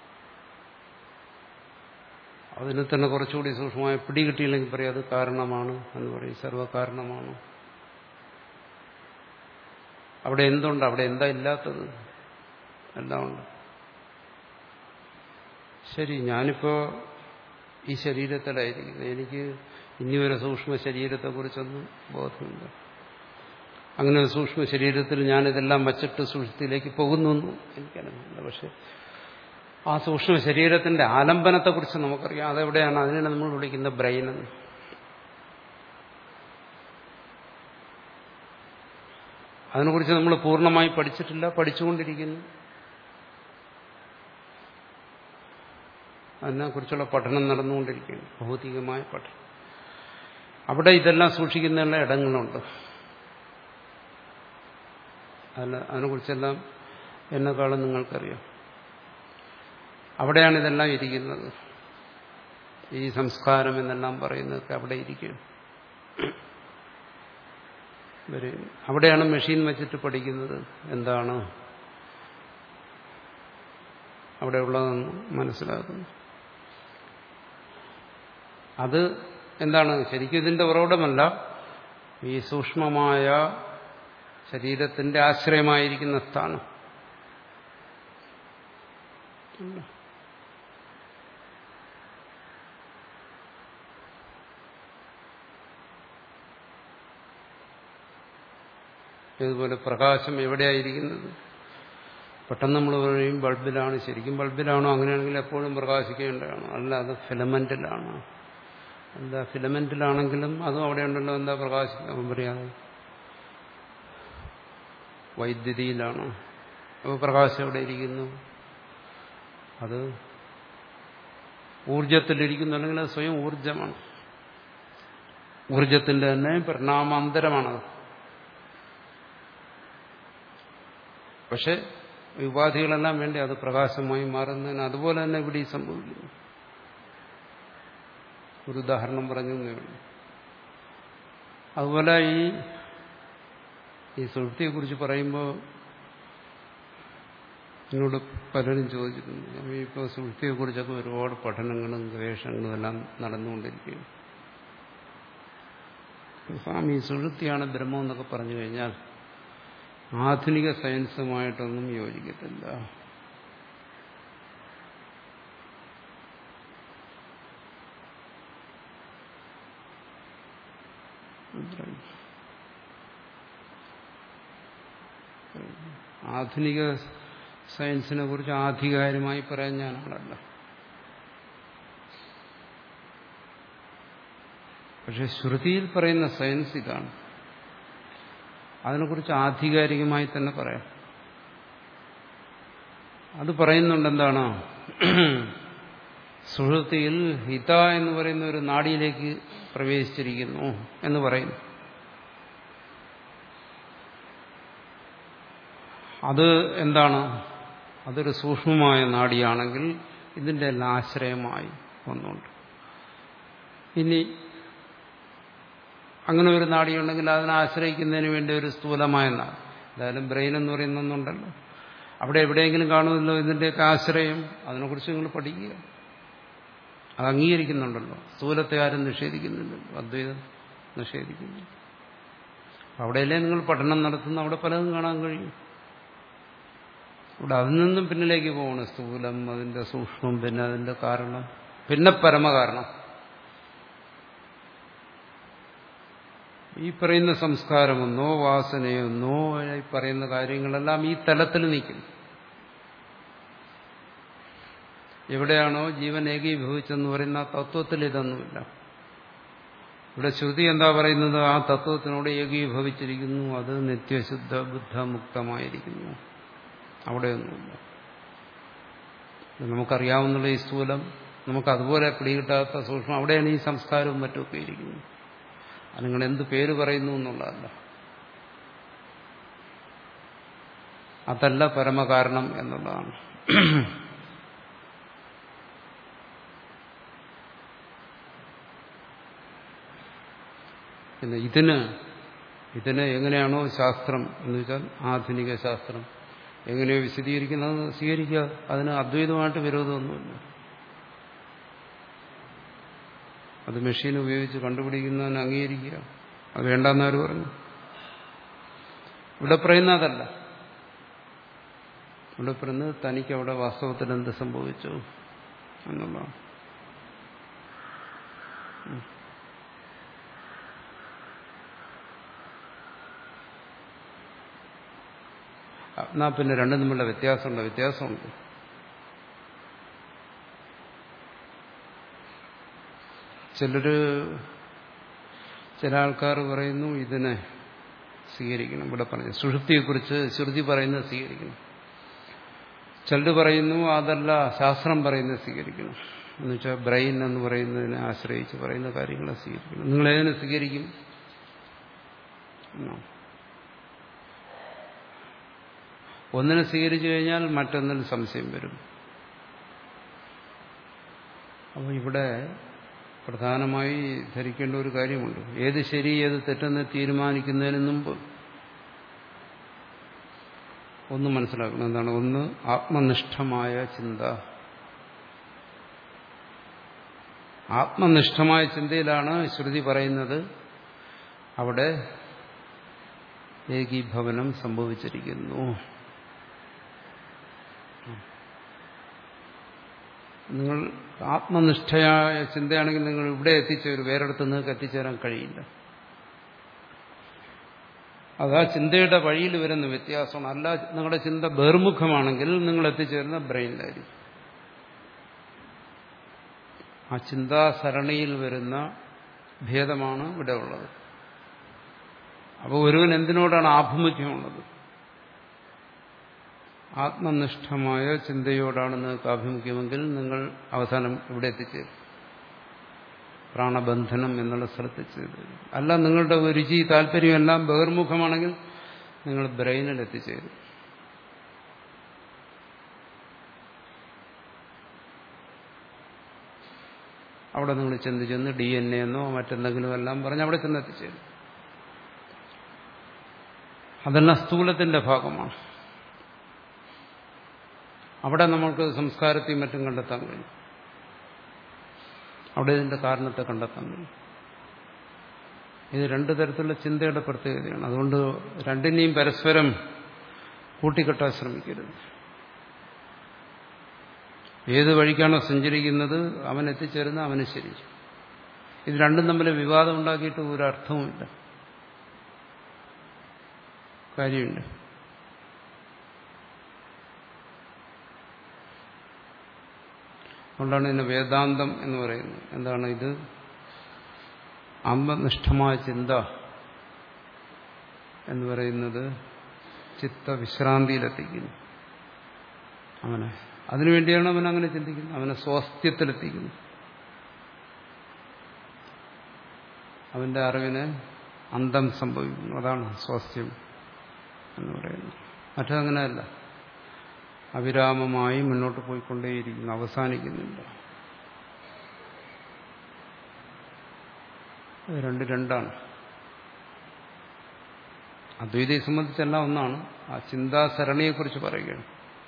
അതിന് തന്നെ കുറച്ചുകൂടി സൂക്ഷ്മമായ പിടി കിട്ടിയില്ലെങ്കിൽ പറയും അത് കാരണമാണ് എന്ന് പറയും സർവകാരണമാണ് അവിടെ എന്തുണ്ട് അവിടെ എന്താ ഇല്ലാത്തത് എല്ലാം ഉണ്ട് ശരി ഞാനിപ്പോ ഈ ശരീരത്തിലായിരിക്കുന്നത് എനിക്ക് ഇനി ഒരു സൂക്ഷ്മ ശരീരത്തെക്കുറിച്ചൊന്നും ബോധമില്ല അങ്ങനെ ഒരു സൂക്ഷ്മ ശരീരത്തിൽ ഞാനിതെല്ലാം വച്ചിട്ട് സൂക്ഷ്മത്തിലേക്ക് പോകുന്നു എനിക്കറിയില്ല പക്ഷെ ആ സൂക്ഷ്മ ശരീരത്തിന്റെ ആലംബനത്തെക്കുറിച്ച് നമുക്കറിയാം അതെവിടെയാണ് അതിനാണ് നമ്മൾ വിളിക്കുന്ന ബ്രെയിൻ എന്ന് അതിനെക്കുറിച്ച് നമ്മൾ പൂർണ്ണമായി പഠിച്ചിട്ടില്ല പഠിച്ചുകൊണ്ടിരിക്കുന്നു അതിനെക്കുറിച്ചുള്ള പഠനം നടന്നുകൊണ്ടിരിക്കുകയാണ് ഭൗതികമായ പഠനം അവിടെ ഇതെല്ലാം സൂക്ഷിക്കുന്നതിനുള്ള ഇടങ്ങളുണ്ട് അതിന് അതിനെക്കുറിച്ചെല്ലാം എന്നെക്കാളും നിങ്ങൾക്കറിയാം അവിടെയാണ് ഇതെല്ലാം ഇരിക്കുന്നത് ഈ സംസ്കാരം എന്നെല്ലാം പറയുന്നതൊക്കെ അവിടെ ഇരിക്കുകയാണ് അവിടെയാണ് മെഷീൻ വെച്ചിട്ട് പഠിക്കുന്നത് എന്താണ് അവിടെ ഉള്ളതെന്ന് മനസ്സിലാക്കുന്നു അത് എന്താണ് ശരിക്കും ഇതിന്റെ ഉറവിടമല്ല ഈ സൂക്ഷ്മമായ ശരീരത്തിന്റെ ആശ്രയമായിരിക്കുന്ന സ്ഥാനം ഇതുപോലെ പ്രകാശം എവിടെയായിരിക്കുന്നത് പെട്ടെന്ന് നമ്മൾ പറയും ബൾബിലാണ് ശരിക്കും ബൾബിലാണോ അങ്ങനെയാണെങ്കിൽ എപ്പോഴും പ്രകാശിക്കേണ്ടതാണ് അല്ല അത് ഫിലമെന്റിലാണ് എന്താ ഫിലമെന്റിലാണെങ്കിലും അതും അവിടെ ഉണ്ടല്ലോ എന്താ പ്രകാശിക്കാൻ പറയാതെ വൈദ്യുതിയിലാണ് അപ്പോൾ പ്രകാശം എവിടെ ഇരിക്കുന്നു അത് ഊർജത്തിലിരിക്കുന്നു അല്ലെങ്കിൽ അത് സ്വയം ഊർജമാണ് ഊർജത്തിന്റെ തന്നെ പരിണാമാന്തരമാണത് പക്ഷെ ഉപാധികളെല്ലാം വേണ്ടി അത് പ്രകാശമായി മാറുന്നതിന് അതുപോലെ തന്നെ ഇവിടെ ഈ സംഭവിക്കുന്നു ഒരു ഉദാഹരണം പറഞ്ഞു എന്നേ ഉള്ളൂ അതുപോലെ ഈ ഈ സുഹൃത്തിയെക്കുറിച്ച് പറയുമ്പോൾ എന്നോട് പലരും ചോദിച്ചിട്ടുണ്ട് ഇപ്പോൾ സുഹൃത്തിയെക്കുറിച്ചൊക്കെ ഒരുപാട് പഠനങ്ങളും ഗവേഷണങ്ങളും എല്ലാം നടന്നുകൊണ്ടിരിക്കുകയാണ് സ്വാമി സുഹൃത്തിയാണ് ബ്രഹ്മം എന്നൊക്കെ പറഞ്ഞു കഴിഞ്ഞാൽ ആധുനിക സയൻസുമായിട്ടൊന്നും യോജിക്കത്തില്ല ആധുനിക സയൻസിനെ കുറിച്ച് ആധികാരികമായി പറയാൻ ഞാൻ ആളല്ല പക്ഷെ ശ്രുതിയിൽ പറയുന്ന സയൻസ് ഇതാണ് അതിനെക്കുറിച്ച് ആധികാരികമായി തന്നെ പറയാം അത് പറയുന്നുണ്ട് എന്താണ് സുഹൃത്തിയിൽ ഹിത എന്ന് പറയുന്ന ഒരു നാടിയിലേക്ക് പ്രവേശിച്ചിരിക്കുന്നു എന്ന് പറയുന്നു അത് എന്താണ് അതൊരു സൂക്ഷ്മമായ നാടിയാണെങ്കിൽ ഇതിൻ്റെ എല്ലാം ആശ്രയമായി ഒന്നുണ്ട് ഇനി അങ്ങനെ ഒരു നാടിയുണ്ടെങ്കിൽ അതിനെ ആശ്രയിക്കുന്നതിന് വേണ്ടി ഒരു സ്ഥൂലമായ നാട് എന്തായാലും ബ്രെയിൻ എന്ന് പറയുന്ന ഒന്നുണ്ടല്ലോ അവിടെ എവിടെയെങ്കിലും കാണുമല്ലോ ഇതിൻ്റെയൊക്കെ ആശ്രയം അതിനെക്കുറിച്ച് നിങ്ങൾ പഠിക്കുക അത് അംഗീകരിക്കുന്നുണ്ടല്ലോ സ്ഥൂലത്തെ ആരും നിഷേധിക്കുന്നില്ലല്ലോ അദ്വൈതം നിഷേധിക്കുന്നു അവിടെയല്ലേ നിങ്ങൾ പഠനം നടത്തുന്ന അവിടെ പലതും കാണാൻ കഴിയും ഇവിടെ അതിൽ നിന്നും പിന്നിലേക്ക് പോകണം സ്ഥൂലം അതിന്റെ സൂക്ഷ്മം പിന്നെ അതിന്റെ കാരണം പിന്നെ പരമകാരണം ഈ പറയുന്ന സംസ്കാരമെന്നോ വാസനയെന്നോ ഈ പറയുന്ന കാര്യങ്ങളെല്ലാം ഈ തലത്തിൽ നിൽക്കും എവിടെയാണോ ജീവൻ ഏകീഭവിച്ചെന്ന് പറയുന്ന ആ തത്വത്തിൽ ഇതൊന്നുമില്ല ഇവിടെ ശ്രുതി എന്താ പറയുന്നത് ആ തത്വത്തിനോട് ഏകീഭവിച്ചിരിക്കുന്നു അത് നിത്യശുദ്ധ ബുദ്ധമുക്തമായിരിക്കുന്നു അവിടെയൊന്നുമില്ല നമുക്കറിയാവുന്നുള്ള ഈ സ്ഥൂലം നമുക്ക് അതുപോലെ പിടികിട്ടാത്ത സൂക്ഷ്മം അവിടെയാണ് ഈ സംസ്കാരവും മറ്റുമൊക്കെ ഇരിക്കുന്നത് അത് നിങ്ങൾ എന്ത് പേര് പറയുന്നു എന്നുള്ളതല്ല അതല്ല പരമകാരണം എന്നുള്ളതാണ് പിന്നെ ഇതിന് ഇതിന് എങ്ങനെയാണോ ശാസ്ത്രം എന്ന് വെച്ചാൽ ആധുനിക ശാസ്ത്രം എങ്ങനെയോ വിശദീകരിക്കുന്നത് സ്വീകരിക്കുക അതിന് അദ്വൈതമായിട്ട് വിരോധമൊന്നുമില്ല അത് മെഷീൻ ഉപയോഗിച്ച് കണ്ടുപിടിക്കുന്നതിന് അംഗീകരിക്കുക അത് വേണ്ടെന്നാർ പറഞ്ഞു ഇവിടെ പറയുന്ന അതല്ല ഇവിടെ പറയുന്നത് തനിക്ക് അവിടെ വാസ്തവത്തിൽ എന്ത് സംഭവിച്ചു എന്നുള്ളതാണ് എന്നാ പിന്നെ രണ്ടും തമ്മിലുള്ള വ്യത്യാസമുണ്ട് വ്യത്യാസമുണ്ട് ചിലര് ചില ആൾക്കാർ പറയുന്നു ഇതിനെ സ്വീകരിക്കണം ഇവിടെ പറഞ്ഞു സുഷുപ്തിയെക്കുറിച്ച് ശ്രുതി പറയുന്നത് സ്വീകരിക്കണം ചിലർ പറയുന്നു അതല്ല ശാസ്ത്രം പറയുന്നത് സ്വീകരിക്കണം എന്ന് വെച്ചാൽ ബ്രെയിൻ എന്ന് പറയുന്നതിനെ ആശ്രയിച്ച് പറയുന്ന കാര്യങ്ങളെ സ്വീകരിക്കണം നിങ്ങൾ ഏതിനെ സ്വീകരിക്കും എന്നാണ് ഒന്നിനെ സ്വീകരിച്ചു കഴിഞ്ഞാൽ മറ്റൊന്നിന് സംശയം വരും അപ്പോൾ ഇവിടെ പ്രധാനമായി ധരിക്കേണ്ട ഒരു കാര്യമുണ്ട് ഏത് ശരി ഏത് തെറ്റെന്ന് തീരുമാനിക്കുന്നതിന് മുമ്പ് ഒന്ന് മനസ്സിലാക്കണം എന്താണ് ഒന്ന് ആത്മനിഷ്ഠമായ ചിന്ത ആത്മനിഷ്ഠമായ ചിന്തയിലാണ് ശ്രുതി പറയുന്നത് അവിടെ ഏകീഭവനം സംഭവിച്ചിരിക്കുന്നു നിങ്ങൾ ആത്മനിഷ്ഠയായ ചിന്തയാണെങ്കിൽ നിങ്ങൾ ഇവിടെ എത്തിച്ചേരും വേറെടുത്ത് നിങ്ങൾക്ക് എത്തിച്ചേരാൻ കഴിയില്ല അത് ആ ചിന്തയുടെ വഴിയിൽ വരുന്ന വ്യത്യാസമാണ് അല്ല നിങ്ങളുടെ ചിന്ത ബഹിർമുഖമാണെങ്കിൽ നിങ്ങൾ എത്തിച്ചേരുന്ന ബ്രെയിനിലായിരിക്കും ആ ചിന്താസരണിയിൽ വരുന്ന ഭേദമാണ് ഇവിടെ ഉള്ളത് അപ്പോൾ ഒരുവൻ എന്തിനോടാണ് ആഭിമുഖ്യമുള്ളത് ആത്മനിഷ്ഠമായ ചിന്തയോടാണ് നിങ്ങൾക്ക് ആഭിമുഖ്യമെങ്കിൽ നിങ്ങൾ അവസാനം ഇവിടെ എത്തിച്ചേരും പ്രാണബന്ധനം എന്നുള്ള സ്ഥലത്ത് ചെയ്ത് അല്ല നിങ്ങളുടെ രുചി താല്പര്യം എല്ലാം ബഹിർമുഖമാണെങ്കിൽ നിങ്ങൾ ബ്രെയിനിൽ എത്തിച്ചേരും അവിടെ നിങ്ങൾ ചെന്ന് ചെന്ന് ഡി എൻ എന്നോ മറ്റെന്തെങ്കിലും എല്ലാം പറഞ്ഞ് അവിടെ ചെന്ന് എത്തിച്ചേരും അതെല്ലാം സ്ഥൂലത്തിന്റെ ഭാഗമാണ് അവിടെ നമ്മൾക്ക് സംസ്കാരത്തെയും മറ്റും കണ്ടെത്താൻ കഴിയും അവിടെ ഇതിന്റെ കാരണത്തെ കണ്ടെത്താൻ കഴിയും ഇത് രണ്ടു തരത്തിലുള്ള ചിന്തയുടെ പ്രത്യേകതയാണ് അതുകൊണ്ട് രണ്ടിനെയും പരസ്പരം കൂട്ടിക്കെട്ടാൻ ശ്രമിക്കരുത് ഏത് വഴിക്കാണോ സഞ്ചരിക്കുന്നത് അവൻ എത്തിച്ചേരുന്ന അവന് ശരി ഇത് രണ്ടും തമ്മിൽ വിവാദം ഉണ്ടാക്കിയിട്ട് ഒരർത്ഥവുമില്ല കാര്യമുണ്ട് അതുകൊണ്ടാണ് ഇതിന് വേദാന്തം എന്ന് പറയുന്നത് എന്താണ് ഇത് ആത്മനിഷ്ഠമായ ചിന്ത എന്ന് പറയുന്നത് ചിത്തവിശ്രാന്തിയിലെത്തിക്കുന്നു അവനെ അതിനുവേണ്ടിയാണ് അവൻ അങ്ങനെ ചിന്തിക്കുന്നത് അവനെ സ്വാസ്ഥ്യത്തിലെത്തിക്കുന്നു അവന്റെ അറിവിന് അന്തം സംഭവിക്കുന്നു അതാണ് സ്വാസ്ഥ്യം എന്ന് പറയുന്നത് മറ്റങ്ങനെയല്ല അവിരാമമായി മുന്നോട്ട് പോയിക്കൊണ്ടേയിരിക്കുന്നു അവസാനിക്കുന്നില്ല രണ്ട് രണ്ടാണ് അദ്വൈതയെ സംബന്ധിച്ചെല്ലാം ഒന്നാണ് ആ ചിന്താസരണിയെക്കുറിച്ച് പറയുകയാണ്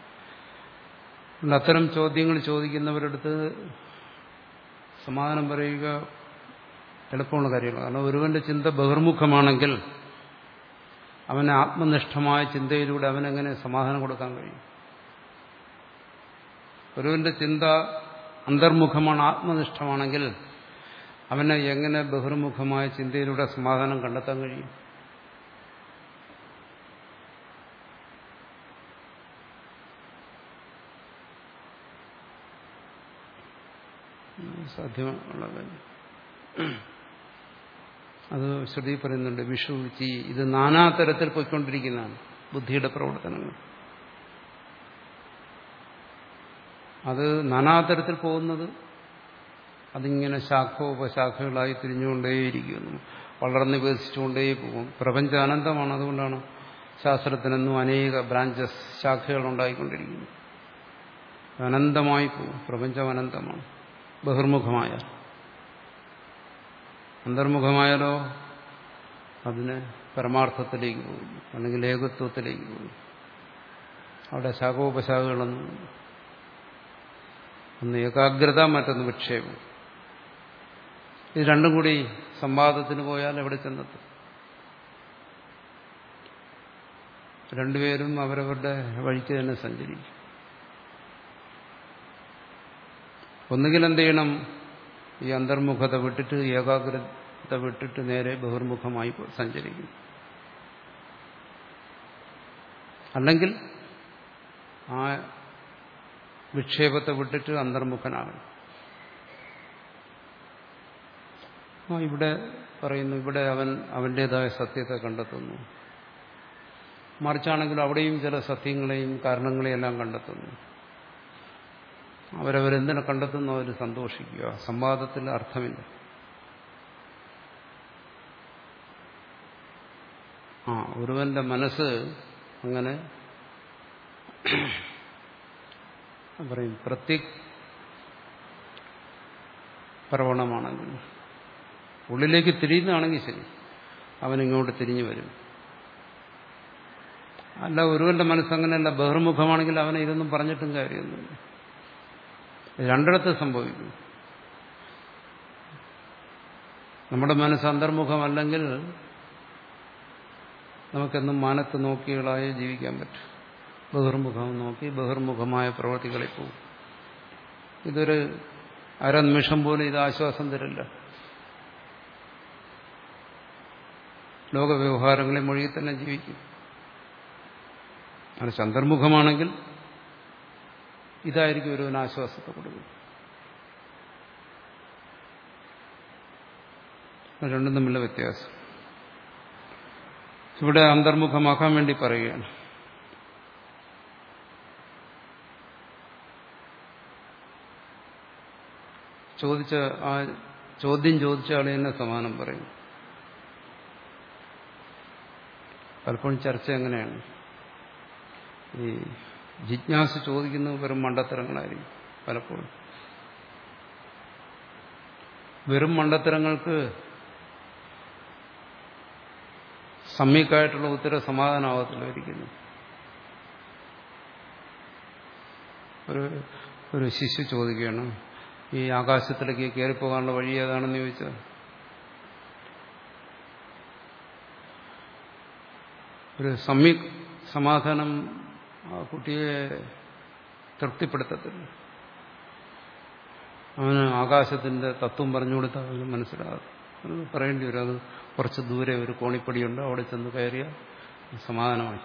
അത്തരം ചോദ്യങ്ങൾ ചോദിക്കുന്നവരടുത്ത് സമാധാനം പറയുക എളുപ്പമുള്ള കാര്യമാണ് കാരണം ഒരുവന്റെ ചിന്ത ബഹിർമുഖമാണെങ്കിൽ അവന് ആത്മനിഷ്ഠമായ ചിന്തയിലൂടെ അവനെങ്ങനെ സമാധാനം കൊടുക്കാൻ കഴിയും ഒരുവന്റെ ചിന്ത അന്തർമുഖമാണ് ആത്മനിഷ്ഠമാണെങ്കിൽ അവന് എങ്ങനെ ബഹിർമുഖമായ ചിന്തയിലൂടെ സമാധാനം കണ്ടെത്താൻ കഴിയും സാധ്യമുള്ള കാര്യം അത് ശ്രുതി പറയുന്നുണ്ട് വിഷു ചി ഇത് നാനാതരത്തിൽ പോയിക്കൊണ്ടിരിക്കുന്നതാണ് ബുദ്ധിയുടെ പ്രവർത്തനങ്ങൾ അത് നാനാതരത്തിൽ പോകുന്നത് അതിങ്ങനെ ശാഖോപശാഖകളായി തിരിഞ്ഞുകൊണ്ടേയിരിക്കുന്നു വളർന്ന് വികസിച്ചുകൊണ്ടേ പോകും പ്രപഞ്ചം അനന്തമാണ് അതുകൊണ്ടാണ് ശാസ്ത്രത്തിനെന്നും അനേക ബ്രാഞ്ചസ് ശാഖകൾ ഉണ്ടായിക്കൊണ്ടിരിക്കുന്നു അനന്തമായി പോകും പ്രപഞ്ചം അനന്തമാണ് ബഹിർമുഖമായ അന്തർമുഖമായാലോ അതിന് പരമാർത്ഥത്തിലേക്ക് പോകുന്നു അല്ലെങ്കിൽ ഏകത്വത്തിലേക്ക് പോകുന്നു അവിടെ ശാഖോപശാഖകളൊന്നും ഒന്ന് ഏകാഗ്രത മറ്റൊന്ന് വിക്ഷേപം ഇത് രണ്ടും കൂടി സംവാദത്തിന് പോയാൽ എവിടെ ചെന്നെത്തും രണ്ടുപേരും അവരവരുടെ വഴിക്ക് തന്നെ സഞ്ചരിക്കും ഒന്നുകിൽ എന്ത് ചെയ്യണം ഈ അന്തർമുഖത വിട്ടിട്ട് ഏകാഗ്രത വിട്ടിട്ട് നേരെ ബഹിർമുഖമായി സഞ്ചരിക്കും അല്ലെങ്കിൽ ആ വിക്ഷേപത്തെ വിട്ടിട്ട് അന്തർമുഖനാകണം ആ ഇവിടെ പറയുന്നു ഇവിടെ അവൻ അവൻ്റെതായ സത്യത്തെ കണ്ടെത്തുന്നു മറിച്ചാണെങ്കിൽ അവിടെയും ചില സത്യങ്ങളെയും കാരണങ്ങളെയും എല്ലാം കണ്ടെത്തുന്നു അവരവരെന്തിനെ കണ്ടെത്തുന്നു അവർ സന്തോഷിക്കുക സംവാദത്തിൽ അർത്ഥമില്ല ആ ഒരുവന്റെ മനസ്സ് അങ്ങനെ പറയും പ്രത്യേക് പ്രവണമാണെങ്കിൽ ഉള്ളിലേക്ക് തിരിയുന്നതാണെങ്കിൽ ശരി അവനിങ്ങോട്ട് തിരിഞ്ഞു വരും അല്ല ഒരുവന്റെ മനസ്സങ്ങനെയല്ല ബഹിർമുഖമാണെങ്കിൽ അവനെ ഇതൊന്നും പറഞ്ഞിട്ടും കാര്യമൊന്നുമില്ല രണ്ടിടത്ത് സംഭവിക്കും നമ്മുടെ മനസ്സ് അന്തർമുഖമല്ലെങ്കിൽ നമുക്കെന്നും മാനത്ത് നോക്കികളായി ജീവിക്കാൻ പറ്റും ബഹിർമുഖം നോക്കി ബഹിർമുഖമായ പ്രവൃത്തികളിൽ പോകും ഇതൊരു അരനിമിഷം പോലും ഇത് ആശ്വാസം തരില്ല ലോകവ്യവഹാരങ്ങളെ മൊഴിയിൽ തന്നെ ജീവിക്കും മനസ്സ് അന്തർമുഖമാണെങ്കിൽ ഇതായിരിക്കും ഒരുവന് ആശ്വാസത്തെ കൊടുക്കുന്നത് രണ്ടും തമ്മിലുള്ള വ്യത്യാസം ഇവിടെ അന്തർമുഖമാക്കാൻ വേണ്ടി പറയുകയാണ് ചോദിച്ച ആ ചോദ്യം ചോദിച്ച ആളെ തന്നെ സമാനം പറയും പലപ്പോഴും ചർച്ച എങ്ങനെയാണ് ഈ ജിജ്ഞാസ ചോദിക്കുന്നത് വെറും മണ്ടത്തരങ്ങളായിരിക്കും പലപ്പോഴും വെറും മണ്ടത്തരങ്ങൾക്ക് സമ്യക്കായിട്ടുള്ള ഉത്തര സമാധാനമാകത്തില്ല ഒരിക്കലും ഒരു ഒരു ശിശു ചോദിക്കുകയാണ് ഈ ആകാശത്തിലേക്ക് കയറിപ്പോകാനുള്ള വഴി ഏതാണെന്ന് ചോദിച്ചാൽ ഒരു സമ്യക് സമാധാനം ആ കുട്ടിയെ തൃപ്തിപ്പെടുത്തത്തില്ല അവന് ആകാശത്തിന്റെ തത്വം പറഞ്ഞു കൊടുത്താൽ അവന് മനസ്സിലാകും അത് പറയേണ്ടി വരും അത് കുറച്ച് ദൂരെ ഒരു കോണിപ്പടിയുണ്ട് അവിടെ ചെന്ന് കയറിയ സമാധാനമായി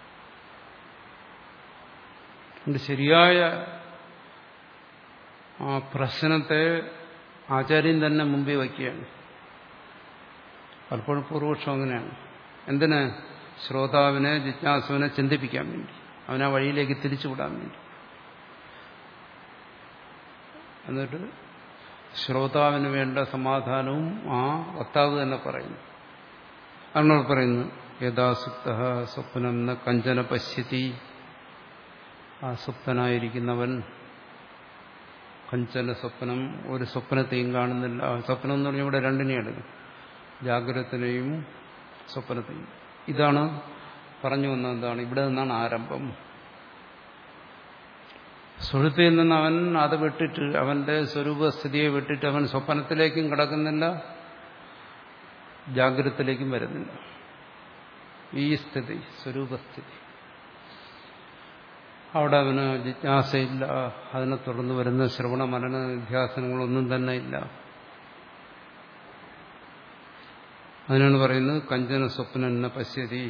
അതുകൊണ്ട് ശരിയായ ആ പ്രശ്നത്തെ ആചാര്യൻ തന്നെ മുമ്പിൽ വയ്ക്കുകയാണ് പലപ്പോഴും പൂർവപക്ഷം അങ്ങനെയാണ് എന്തിന് ശ്രോതാവിനെ ജിജ്ഞാസുവിനെ ചിന്തിപ്പിക്കാൻ വേണ്ടി അവനെ ആ വഴിയിലേക്ക് തിരിച്ചുവിടാൻ വേണ്ടി എന്നിട്ട് ശ്രോതാവിന് വേണ്ട സമാധാനവും ആ വക്താവ് തന്നെ പറയുന്നു അതാണ് പറയുന്നു യഥാസുപ്ത സ്വപ്നം എന്ന കഞ്ചന പശ്യതി ആ സുപ്തനായിരിക്കുന്നവൻ കഞ്ചന സ്വപ്നം ഒരു സ്വപ്നത്തെയും കാണുന്നില്ല സ്വപ്നം എന്ന് പറഞ്ഞാൽ ഇവിടെ രണ്ടിനെയും എടുക്കും ജാഗ്രതനെയും സ്വപ്നത്തെയും ഇതാണ് പറഞ്ഞു വന്നത് എന്താണ് ഇവിടെ നിന്നാണ് ആരംഭം സുഹൃത്തിൽ നിന്ന് അവൻ അത് വിട്ടിട്ട് അവന്റെ സ്വരൂപസ്ഥിതിയെ വിട്ടിട്ട് അവൻ സ്വപ്നത്തിലേക്കും കിടക്കുന്നില്ല ജാഗ്രതത്തിലേക്കും വരുന്നില്ല ഈ സ്ഥിതി സ്വരൂപസ്ഥിതി അവിടെ അവന് ജിജ്ഞാസയില്ല അതിനെ തുടർന്ന് വരുന്ന ശ്രവണ മനന നിധ്യാസനങ്ങളൊന്നും തന്നെ ഇല്ല അതിനാണ് പറയുന്നത് കഞ്ചന സ്വപ്ന പശ്യതി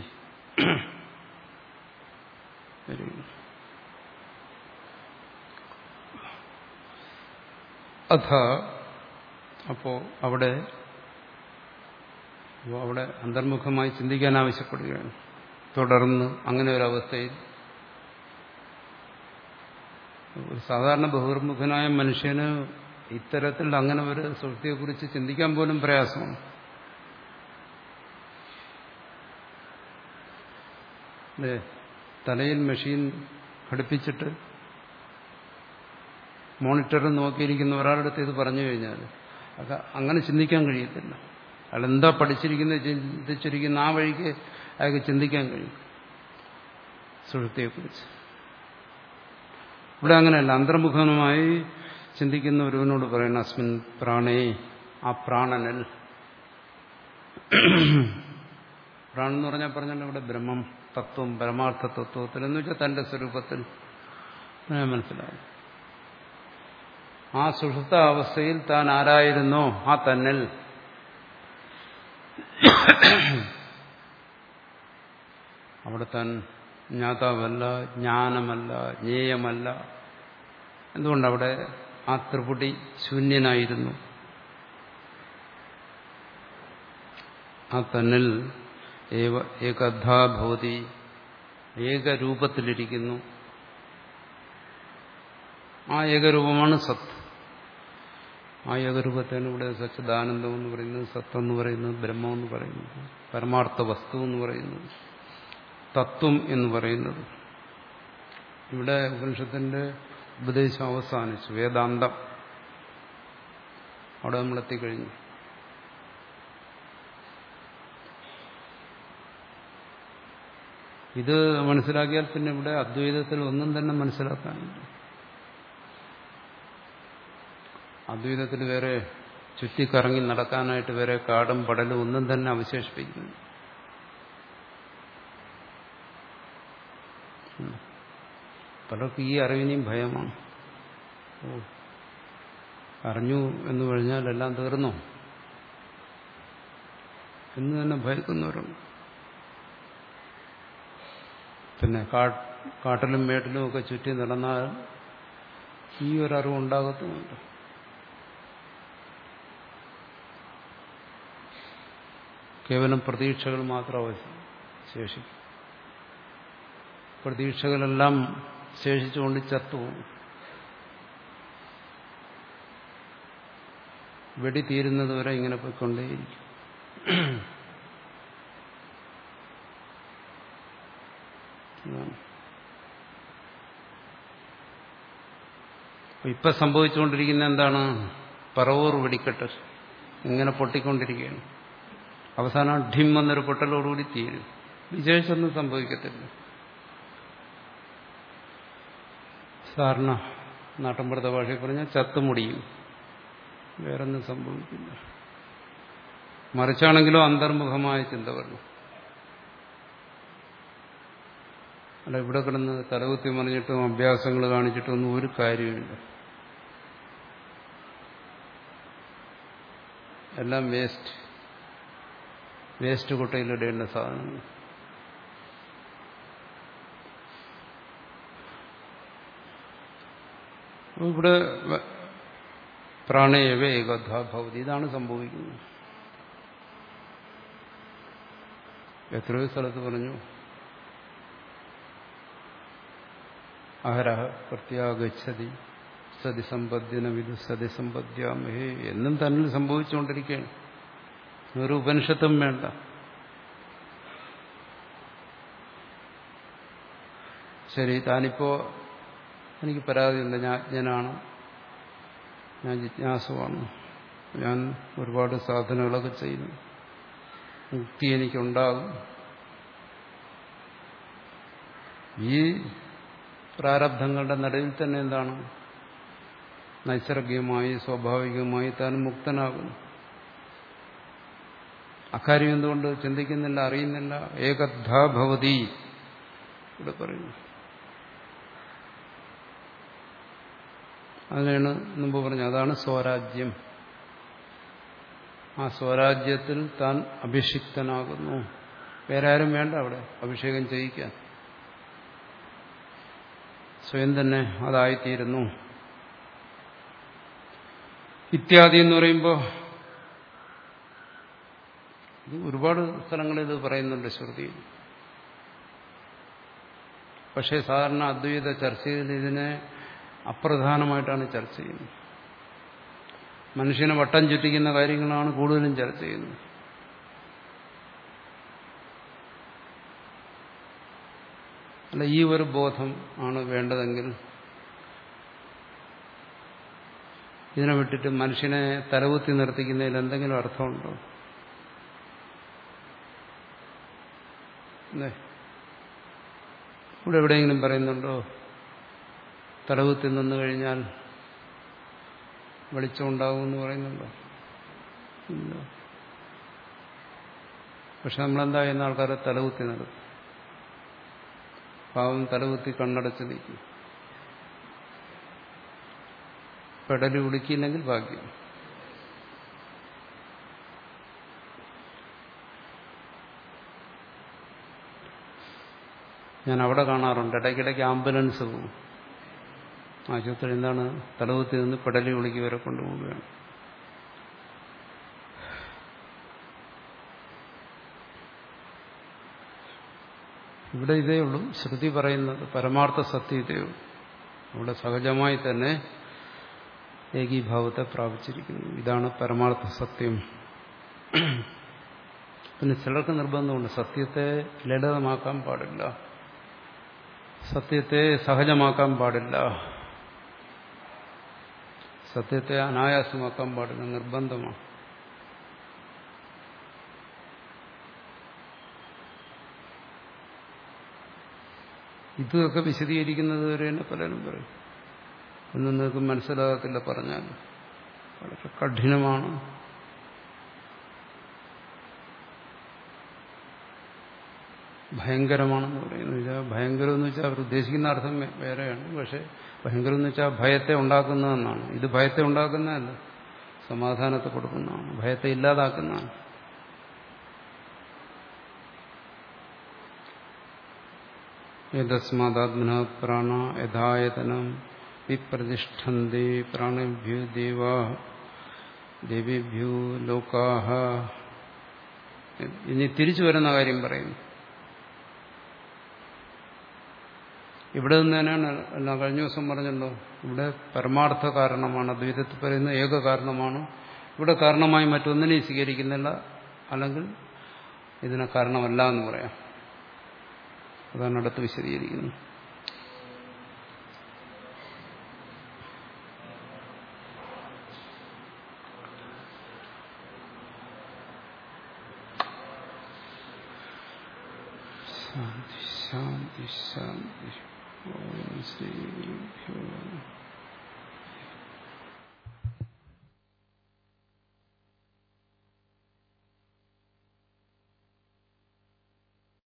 അഥ അപ്പോ അവിടെ അവിടെ അന്തർമുഖമായി ചിന്തിക്കാൻ ആവശ്യപ്പെടുകയാണ് തുടർന്ന് അങ്ങനെ ഒരു അവസ്ഥയിൽ ഒരു സാധാരണ ബഹിർമുഖനായ മനുഷ്യന് ഇത്തരത്തിൽ അങ്ങനെ ഒരു സുഹൃത്തിയെക്കുറിച്ച് ചിന്തിക്കാൻ പോലും പ്രയാസമാണ് അല്ലേ തലയിൽ മെഷീൻ ഘടിപ്പിച്ചിട്ട് മോണിറ്ററിൽ നോക്കിയിരിക്കുന്ന ഒരാളുടെ അടുത്ത് ഇത് പറഞ്ഞു കഴിഞ്ഞാൽ അത് അങ്ങനെ ചിന്തിക്കാൻ കഴിയത്തില്ല അയാൾ എന്താ പഠിച്ചിരിക്കുന്നത് ചിന്തിച്ചിരിക്കുന്ന ആ വഴിക്ക് അയാൾക്ക് ചിന്തിക്കാൻ കഴിയും സുഹൃത്തിയെക്കുറിച്ച് ഇവിടെ അങ്ങനെയല്ല അന്തർമുഖമായി ചിന്തിക്കുന്ന ഒരുവനോട് പറയുന്ന അസ്മിൻ പ്രാണേ ആ പ്രാണനിൽ പ്രാണൻ എന്ന് പറഞ്ഞാൽ പറഞ്ഞാൽ ഇവിടെ ബ്രഹ്മം തത്വം പരമാർത്ഥ തത്വത്തിൽ എന്ന് വെച്ചാൽ തന്റെ സ്വരൂപത്തിൽ ഞാൻ മനസ്സിലാവും ആ സുഷുപ്ത അവസ്ഥയിൽ താൻ ആരായിരുന്നോ ആ തന്നിൽ അവിടെ താൻ ജ്ഞാതാവല്ല ജ്ഞാനമല്ല ജ്ഞേയമല്ല എന്തുകൊണ്ടവിടെ ആ ത്രിപുടി ശൂന്യനായിരുന്നു ആ തന്നിൽ ഏവ ഏകദ്ധാഭവതി ഏകരൂപത്തിലിരിക്കുന്നു ആ ഏകരൂപമാണ് സത്ത് ആ ഏകരൂപത്തെയാണ് ഇവിടെ സച്ചിദാനന്ദം എന്ന് പറയുന്നത് സത്ത് എന്ന് പറയുന്നത് ബ്രഹ്മം എന്ന് പറയുന്നത് പരമാർത്ഥ വസ്തു എന്ന് പറയുന്നത് തത്വം എന്ന് പറയുന്നത് ഇവിടെ ഉപനിഷത്തിന്റെ ഉപദേശം അവസാനിച്ചു വേദാന്തം അവിടെ നമ്മൾ എത്തിക്കഴിഞ്ഞു ഇത് മനസ്സിലാക്കിയാൽ പിന്നെ ഇവിടെ അദ്വൈതത്തിൽ ഒന്നും തന്നെ മനസ്സിലാക്കാനില്ല അദ്വൈതത്തിൽ വേറെ ചുറ്റിക്കറങ്ങി നടക്കാനായിട്ട് വേറെ കാടും പടലും ഒന്നും തന്നെ അവശേഷിപ്പിക്കുന്നു പലർക്കും ഈ അറിവിനെയും ഭയമാണ് ഓ അറിഞ്ഞു എന്ന് കഴിഞ്ഞാൽ എല്ലാം തീർന്നു എന്ന് തന്നെ ഭയക്കുന്നവരുണ്ട് പിന്നെ കാട്ടിലും മേട്ടിലും ഒക്കെ ചുറ്റി നടന്നാൽ ഈ ഒരു അറിവ് ഉണ്ടാകത്തുമുണ്ട് കേവലം പ്രതീക്ഷകൾ മാത്രം ശേഷിക്കും പ്രതീക്ഷകളെല്ലാം ശേഷിച്ചുകൊണ്ട് ചത്തുപോകും വെടി തീരുന്നത് വരെ ഇങ്ങനെ പോയിക്കൊണ്ടേയിരിക്കും ഇപ്പൊ സംഭവിച്ചുകൊണ്ടിരിക്കുന്ന എന്താണ് പറവൂർ വെടിക്കെട്ട് ഇങ്ങനെ പൊട്ടിക്കൊണ്ടിരിക്കുകയാണ് അവസാനം ഡിം എന്നൊരു പൊട്ടലോടുകൂടി തീരും വിശേഷമൊന്നും സംഭവിക്കത്തില്ല സാധാരണ നാട്ടിൻപുറത്തെ ഭാഷയിൽ പറഞ്ഞാൽ ചത്തുമുടിയും വേറൊന്നും സംഭവിക്കില്ല മറിച്ചാണെങ്കിലോ അന്തർമുഖമായ ചിന്ത വരണം അല്ല ഇവിടെ കിടന്ന് തലകുത്തി മറിഞ്ഞിട്ടും അഭ്യാസങ്ങൾ കാണിച്ചിട്ടും ഒന്നും ഒരു കാര്യമില്ല എല്ലാം വേസ്റ്റ് വേസ്റ്റ് കുട്ടയിലിടേണ്ട സാധനങ്ങൾ ഇവിടെ പ്രാണേയവ ഏകധാ ഭവതി ഇതാണ് സംഭവിക്കുന്നത് എത്രയോ സ്ഥലത്ത് പറഞ്ഞു അഹരഹ പ്രത്യാഗച്ഛതി സതി സമ്പദ്യന വിദു സതി സമ്പദ്യാമഹേ എന്നും തന്നിൽ സംഭവിച്ചുകൊണ്ടിരിക്കുകയാണ് ഒരു ഉപനിഷത്തും വേണ്ട ശരി താനിപ്പോ എനിക്ക് പരാതിയുണ്ട് ഞാൻ അജ്ഞനാണ് ഞാൻ ജിജ്ഞാസുവാണ് ഞാൻ ഒരുപാട് സാധനങ്ങളൊക്കെ ചെയ്യുന്നു മുക്തി എനിക്കുണ്ടാകും ഈ പ്രാരബ്ധങ്ങളുടെ നടുവിൽ തന്നെ എന്താണ് നൈസർഗികമായി സ്വാഭാവികമായി താൻ മുക്തനാകുന്നു അക്കാര്യം എന്തുകൊണ്ട് ചിന്തിക്കുന്നില്ല അറിയുന്നില്ല ഏകദ്ധാ ഭവതി ഇവിടെ പറയുന്നു അതിനാണ് മുമ്പ് പറഞ്ഞത് അതാണ് സ്വരാജ്യം ആ സ്വരാജ്യത്തിൽ താൻ അഭിഷിക്തനാകുന്നു വേറെ ആരും വേണ്ട അവിടെ അഭിഷേകം ചെയ്യിക്കാൻ സ്വയം തന്നെ അതായിത്തീരുന്നു ഇത്യാദി എന്ന് പറയുമ്പോൾ ഇത് ഒരുപാട് സ്ഥലങ്ങളിൽ ഇത് പറയുന്നുണ്ട് ശ്രുതിയിൽ പക്ഷേ സാധാരണ അദ്വൈത ചർച്ചയിൽ ഇതിനെ അപ്രധാനമായിട്ടാണ് ചർച്ച ചെയ്യുന്നത് മനുഷ്യനെ വട്ടം ചുറ്റിക്കുന്ന കാര്യങ്ങളാണ് കൂടുതലും ചർച്ച ചെയ്യുന്നത് അല്ല ഈ ഒരു ബോധം ആണ് വേണ്ടതെങ്കിൽ ഇതിനെ വിട്ടിട്ട് മനുഷ്യനെ തലകുത്തി നിർത്തിക്കുന്നതിൽ എന്തെങ്കിലും അർത്ഥമുണ്ടോ ഇവിടെ എവിടെയെങ്കിലും പറയുന്നുണ്ടോ തലകുത്തി നിന്നു കഴിഞ്ഞാൽ വെളിച്ചം ഉണ്ടാകുമെന്ന് പറയുന്നുണ്ടോ ഇല്ല പക്ഷെ നമ്മളെന്താ ചെയ്യുന്ന ആൾക്കാരെ തലകുത്തി നടത്തും പാവം തലകുത്തി കണ്ണടച്ച് നിൽക്കും പെടലി ഉടുക്കിയില്ലെങ്കിൽ ഭാഗ്യം ഞാൻ അവിടെ കാണാറുണ്ട് ഇടയ്ക്കിടയ്ക്ക് ആംബുലൻസ് പോകും ആശുപത്രി എന്താണ് തലകുത്തി നിന്ന് പെടലി ഉളുക്കി വരെ കൊണ്ടുപോവുകയാണ് ഇവിടെ ഇതേ ഉള്ളൂ ശ്രുതി പറയുന്നത് പരമാർത്ഥ സത്യം ഇതേ ഉള്ളൂ അവിടെ സഹജമായി തന്നെ ഏകീഭാവത്തെ പ്രാപിച്ചിരിക്കുന്നു ഇതാണ് പരമാർത്ഥ സത്യം പിന്നെ ചിലർക്ക് നിർബന്ധമുണ്ട് സത്യത്തെ ലളിതമാക്കാൻ പാടില്ല സത്യത്തെ സഹജമാക്കാൻ പാടില്ല സത്യത്തെ അനായാസമാക്കാൻ പാടില്ല നിർബന്ധമാണ് ഇതൊക്കെ വിശദീകരിക്കുന്നത് വരെ തന്നെ പലരും പറയും ഒന്നും നിങ്ങൾക്ക് മനസ്സിലാകത്തില്ല പറഞ്ഞാൽ വളരെ കഠിനമാണ് ഭയങ്കരമാണെന്ന് പറയുന്നു വെച്ചാൽ ഭയങ്കരം എന്ന് വെച്ചാൽ അവർ ഉദ്ദേശിക്കുന്ന അർത്ഥം വേറെയാണ് പക്ഷെ ഭയങ്കരം എന്ന് വെച്ചാൽ ഭയത്തെ ഉണ്ടാക്കുന്നതെന്നാണ് ഇത് ഭയത്തെ ഉണ്ടാക്കുന്നതല്ല സമാധാനത്തെ കൊടുക്കുന്നതാണ് ഭയത്തെ ഇല്ലാതാക്കുന്നതാണ് യതസ്മാത്മന പ്രാണ യഥായതനം വിപ്രതിഷ്ഠന്തി പ്രാണഭ്യോ ദേവ ദേവിഭ്യോ ലോകാഹ ഇനി തിരിച്ചു വരുന്ന കാര്യം പറയുന്നു ഇവിടെ നിന്ന് തന്നെയാണ് എല്ലാം കഴിഞ്ഞ ദിവസം പറഞ്ഞല്ലോ ഇവിടെ പരമാർത്ഥ കാരണമാണ് അദ്വൈതത്തിൽ പറയുന്ന ഏക കാരണമാണ് ഇവിടെ കാരണമായി മറ്റൊന്നിനെയും സ്വീകരിക്കുന്നില്ല അല്ലെങ്കിൽ ഇതിനെ കാരണമല്ല എന്ന് പറയാം അതാണ് അടുത്ത് വിശദീകരിക്കുന്നത് ശാന്തി ശാന്തി ശാന്തി ഓം ശ്രീ ഗുരുഭ്യോ നമഃ